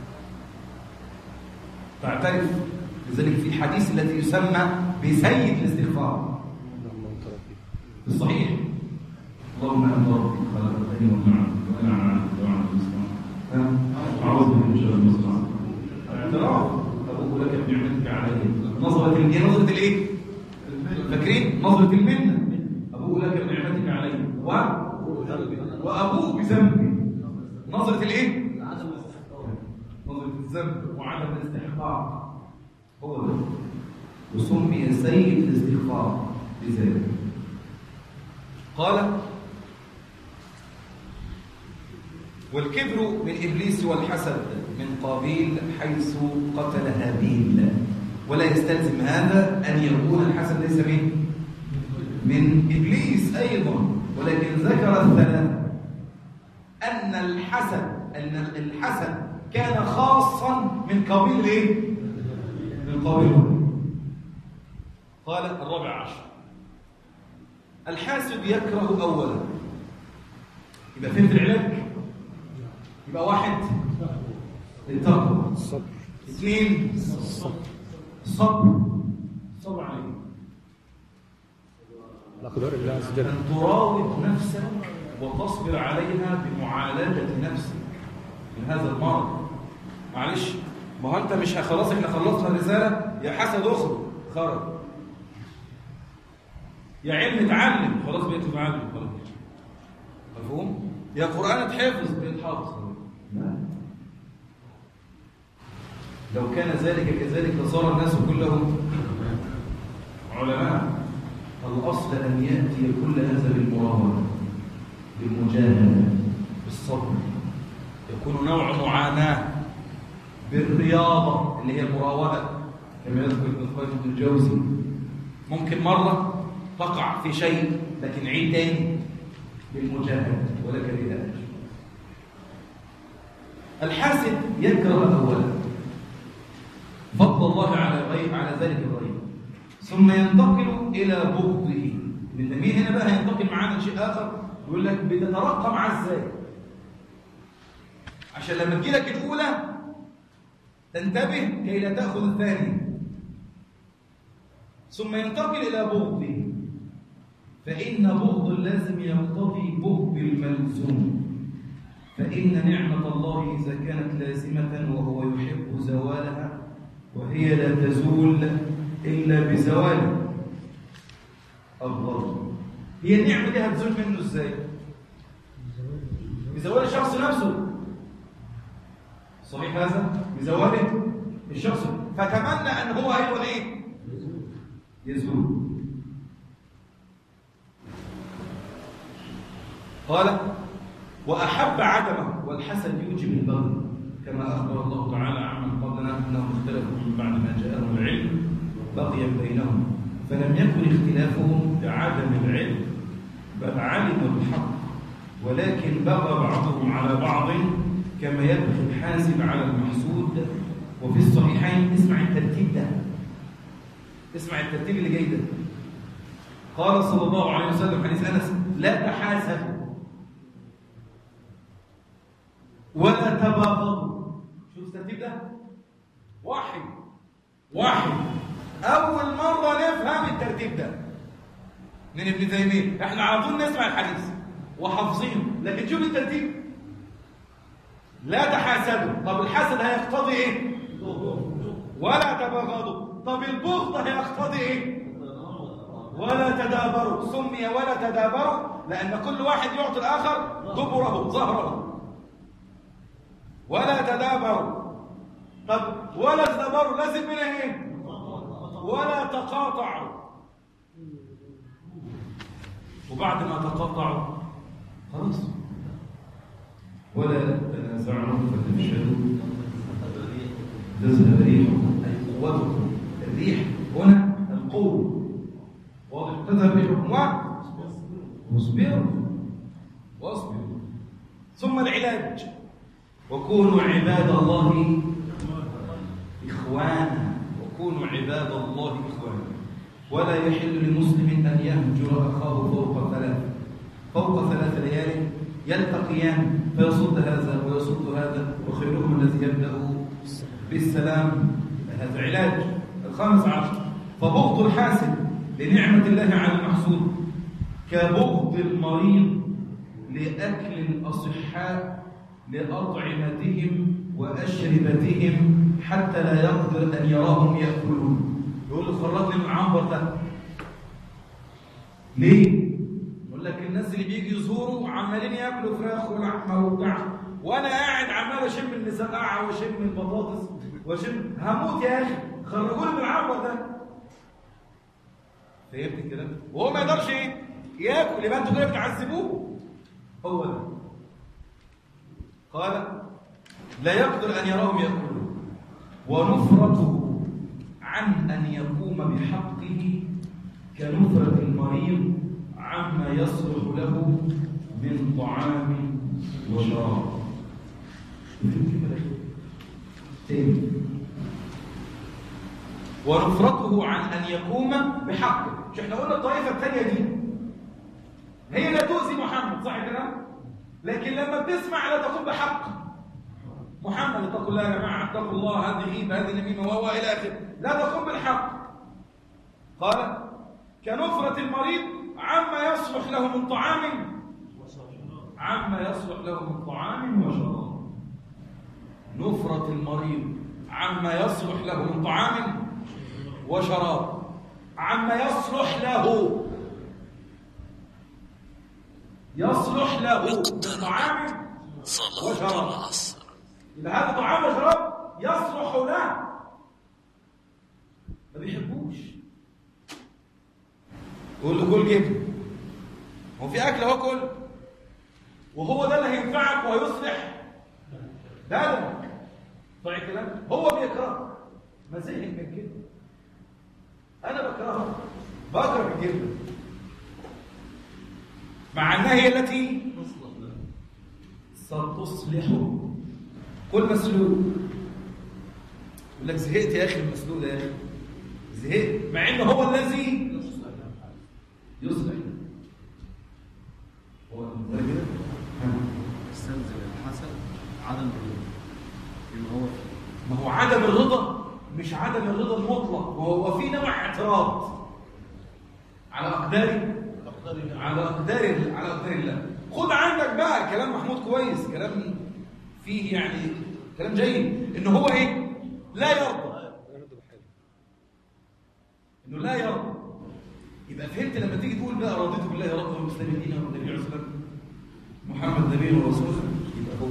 تعترف لذلك في الحديث الذي يسمى بسيد الاستغفار في الصحيح اللهم انت ربي خلقتني وانا عبدك وانا على عبدك وانا المستعان اعوذ بك من شر المستعان اعتراف ابوء لك بنعمتك علي نظرة الايه نظرة الايه فاكرين نظرة المنة ابوء لك بنعمتك علي و وابوء بذنبي نظرة الايه نظرة الذنب وعدم الاستحقاق هو ده وسمي سيد الاستغفار لذلك قال والكبر من إبليس والحسد من قابيل حيث قتل هابيل ولا يستلزم هذا أن يكون الحسد ليس من من إبليس أيضا ولكن ذكر الثلاثة أن الحسد أن الحسد كان خاصا من قبيل ايه من قبيل قال الرابع عشر الحاسد يكره اولا يبقى فهمت العلاج يبقى واحد التقوى الصبر اثنين الصبر الصبر الصبر عليه الأقدار الله عز وجل أن تراود نفسك وتصبر عليها بمعالجة نفسك من هذا المرض معلش ما هو أنت مش خلاص احنا خلصنا الرسالة يا حسد اخرج خرج يا علم اتعلم خلاص بقيت تتعلم خلاص مفهوم؟ يا قرآن اتحفظ بقيت حافظ لا لو كان ذلك كذلك لصار الناس كلهم علماء الأصل أن يأتي كل هذا بالمراوغة بالمجاهدة بالصبر يكون نوع معاناة بالرياضة اللي هي المراوغة كما يذكر ابن القيم بن الجوزي ممكن مرة تقع في شيء لكن عيد تاني بالمجاهدة ولك العلاج الحاسد يكره أولا فضل الله على غير على ذلك الغير ثم ينتقل إلى بغضه ابن تيمية هنا بقى هينتقل معانا لشيء آخر يقول لك بتترقى معاه ازاي عشان لما تجيلك الأولى تنتبه كي لا تأخذ الثانية ثم ينتقل إلى بغضه فإن بغض اللازم يقتضي بغض الملزوم فإن نعمة الله إذا كانت لازمة وهو يحب زوالها وهي لا تزول إلا بزواله الضر هي النعمة دي هتزول منه إزاي؟ بزوال الشخص نفسه صحيح هذا؟ بزوال الشخص فتمنى أن هو أيضا إيه؟ يزول قال وأحب عدمه والحسد يوجب البغي كما أخبر الله تعالى عمن قبلنا أنهم اختلفوا من بعد ما جاءهم العلم بغيا بينهم فلم يكن اختلافهم بعدم العلم بل علموا الحق ولكن بغى بعضهم على بعض كما يبغي الحاسب على المحسود وفي الصحيحين اسمع الترتيب ده اسمع الترتيب اللي جاي ده قال صلى الله عليه وسلم حديث انس لا تحاسبوا ولا تباغضوا شوف الترتيب ده واحد واحد اول مره نفهم الترتيب ده من ابن تيميه احنا على طول نسمع الحديث وحافظينه لكن شوف الترتيب لا تحاسدوا طب الحسد هيقتضي ايه ولا تباغضوا طب البغض هيقتضي ايه ولا تدابروا سمي ولا تدابروا لان كل واحد يعطي الاخر دبره ظهره ولا تدابروا طب ولا تدابروا لازم منها ايه ولا تقاطعوا وبعد ما تقاطعوا خلاص ولا تنازعوا فتفشلوا تذهب ريحكم أي قوتكم الريح هنا القوة واضح تذهب ريحكم واصبروا واصبروا ثم العلاج وكونوا عباد الله إخوانا وكونوا عباد الله إخوانا ولا يحل لمسلم أن يهجر أخاه فوق ثلاث فوق ثلاث ليال يلتقيان فيصد هذا ويصد هذا وخيرهم الذي يبدأ بالسلام هذا علاج الخامس عشر فبغض الحاسد لنعمة الله على المحسود كبغض المريض لأكل الأصحاء لأطعمتهم وأشربتهم حتى لا يقدر أن يراهم يأكلون يقول له خرجني من العنبر ده ليه؟ يقول لك الناس اللي بيجي يزوروا عمالين ياكلوا فراخ ولحمه وبتاع وانا قاعد عمال اشم المسقعه واشم البطاطس واشم هموت يا اخي خرجوني من العنبر ده فهمت الكلام؟ وهو ما يقدرش ايه؟ ياكل يبقى انتوا كده بتعذبوه هو ده قال لا يقدر ان يراهم ياكلون ونفرته عن ان يقوم بحقه كنفرة المريض عما يصلح له من طعام وشراب تاني ونفرته عن أن يقوم بحقه مش احنا قلنا الطائفة الثانية دي هي لا تؤذي محمد صح كده لكن لما بتسمع لا تقوم بحق محمد اتقوا الله يا جماعة اتقوا الله هذه غيبة هذه نميمة وهو إلى آخره لا تقوم بالحق قال كنفرة المريض عما يصلح له من طعام عما يصلح له من طعام وشراب نفرة المريض عما يصلح له من طعام وشراب عما يصلح له يصلح له من طعام صلاة وشراب. العصر إذا هذا طعام وشراب يصلح له ما بيحبوش يقول له كل جبن هو في اكل اهو كل وهو ده اللي هينفعك وهيصلح بدنك طيب الكلام هو بيكرهك ما زهق من كده انا بكرهك بكره الجبنه مع انها هي التي ستصلحه كل مسلوق يقول لك زهقت يا اخي من المسلوق ده يا اخي زهقت مع انه هو الذي يصلح هو ده كده استلزم الحسن عدم الرضا بما هو فيه ما هو عدم الرضا مش عدم الرضا المطلق وهو في نوع اعتراض على اقدار على اقدار على اقدار الله خد عندك بقى كلام محمود كويس كلام فيه يعني كلام جيد انه هو ايه لا يرضى انه لا يرضى يبقى فهمت لما تيجي تقول بقى رضيت بالله ربا والمسلمين دينا والنبي عليه الصلاه والسلام محمد نبي ورسوله يبقى هو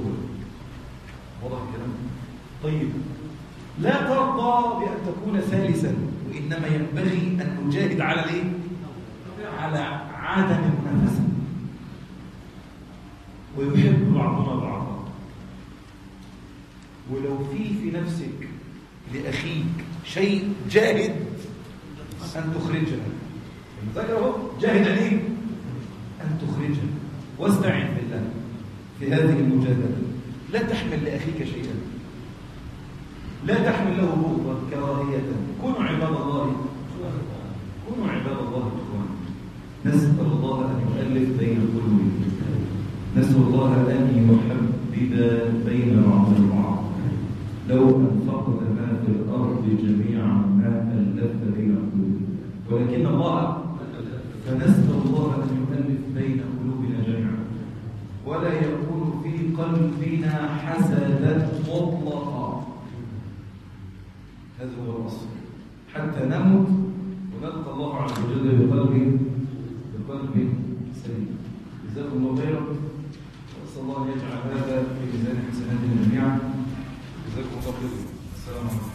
واضح الكلام طيب لا ترضى بأن تكون ثالثا وإنما ينبغي أن نجاهد على الإيه؟ على عدم المنافسة ويحب بعضنا بعضا ولو في في نفسك لأخيك شيء جاهد أن تخرجه المذاكرة اهو جاهد عليك أن تخرجه واستعن بالله في هذه المجاهدة لا تحمل لأخيك شيئا لا تحمل له بغضا كراهية كونوا عباد الله كونوا عباد الله إخوان نسأل الله أن يؤلف بين قلوبهم نسأل الله أن يحبب بين بعض البعض لو أنفقت ما في الأرض جميعا ما ألفت بين قلوبهم ولكن الله فنسأل الله أن يؤلف بين قلوبنا جميعا ولا يكون في قلبنا حسدا مطلقا هذا هو الأصل حتى نمت ونلقى الله عز وجل بقلب بقلب سليم جزاكم الله خيرا واسال الله ان يجعل هذا في ميزان حسناتنا جميعا جزاكم الله خيرا السلام عليكم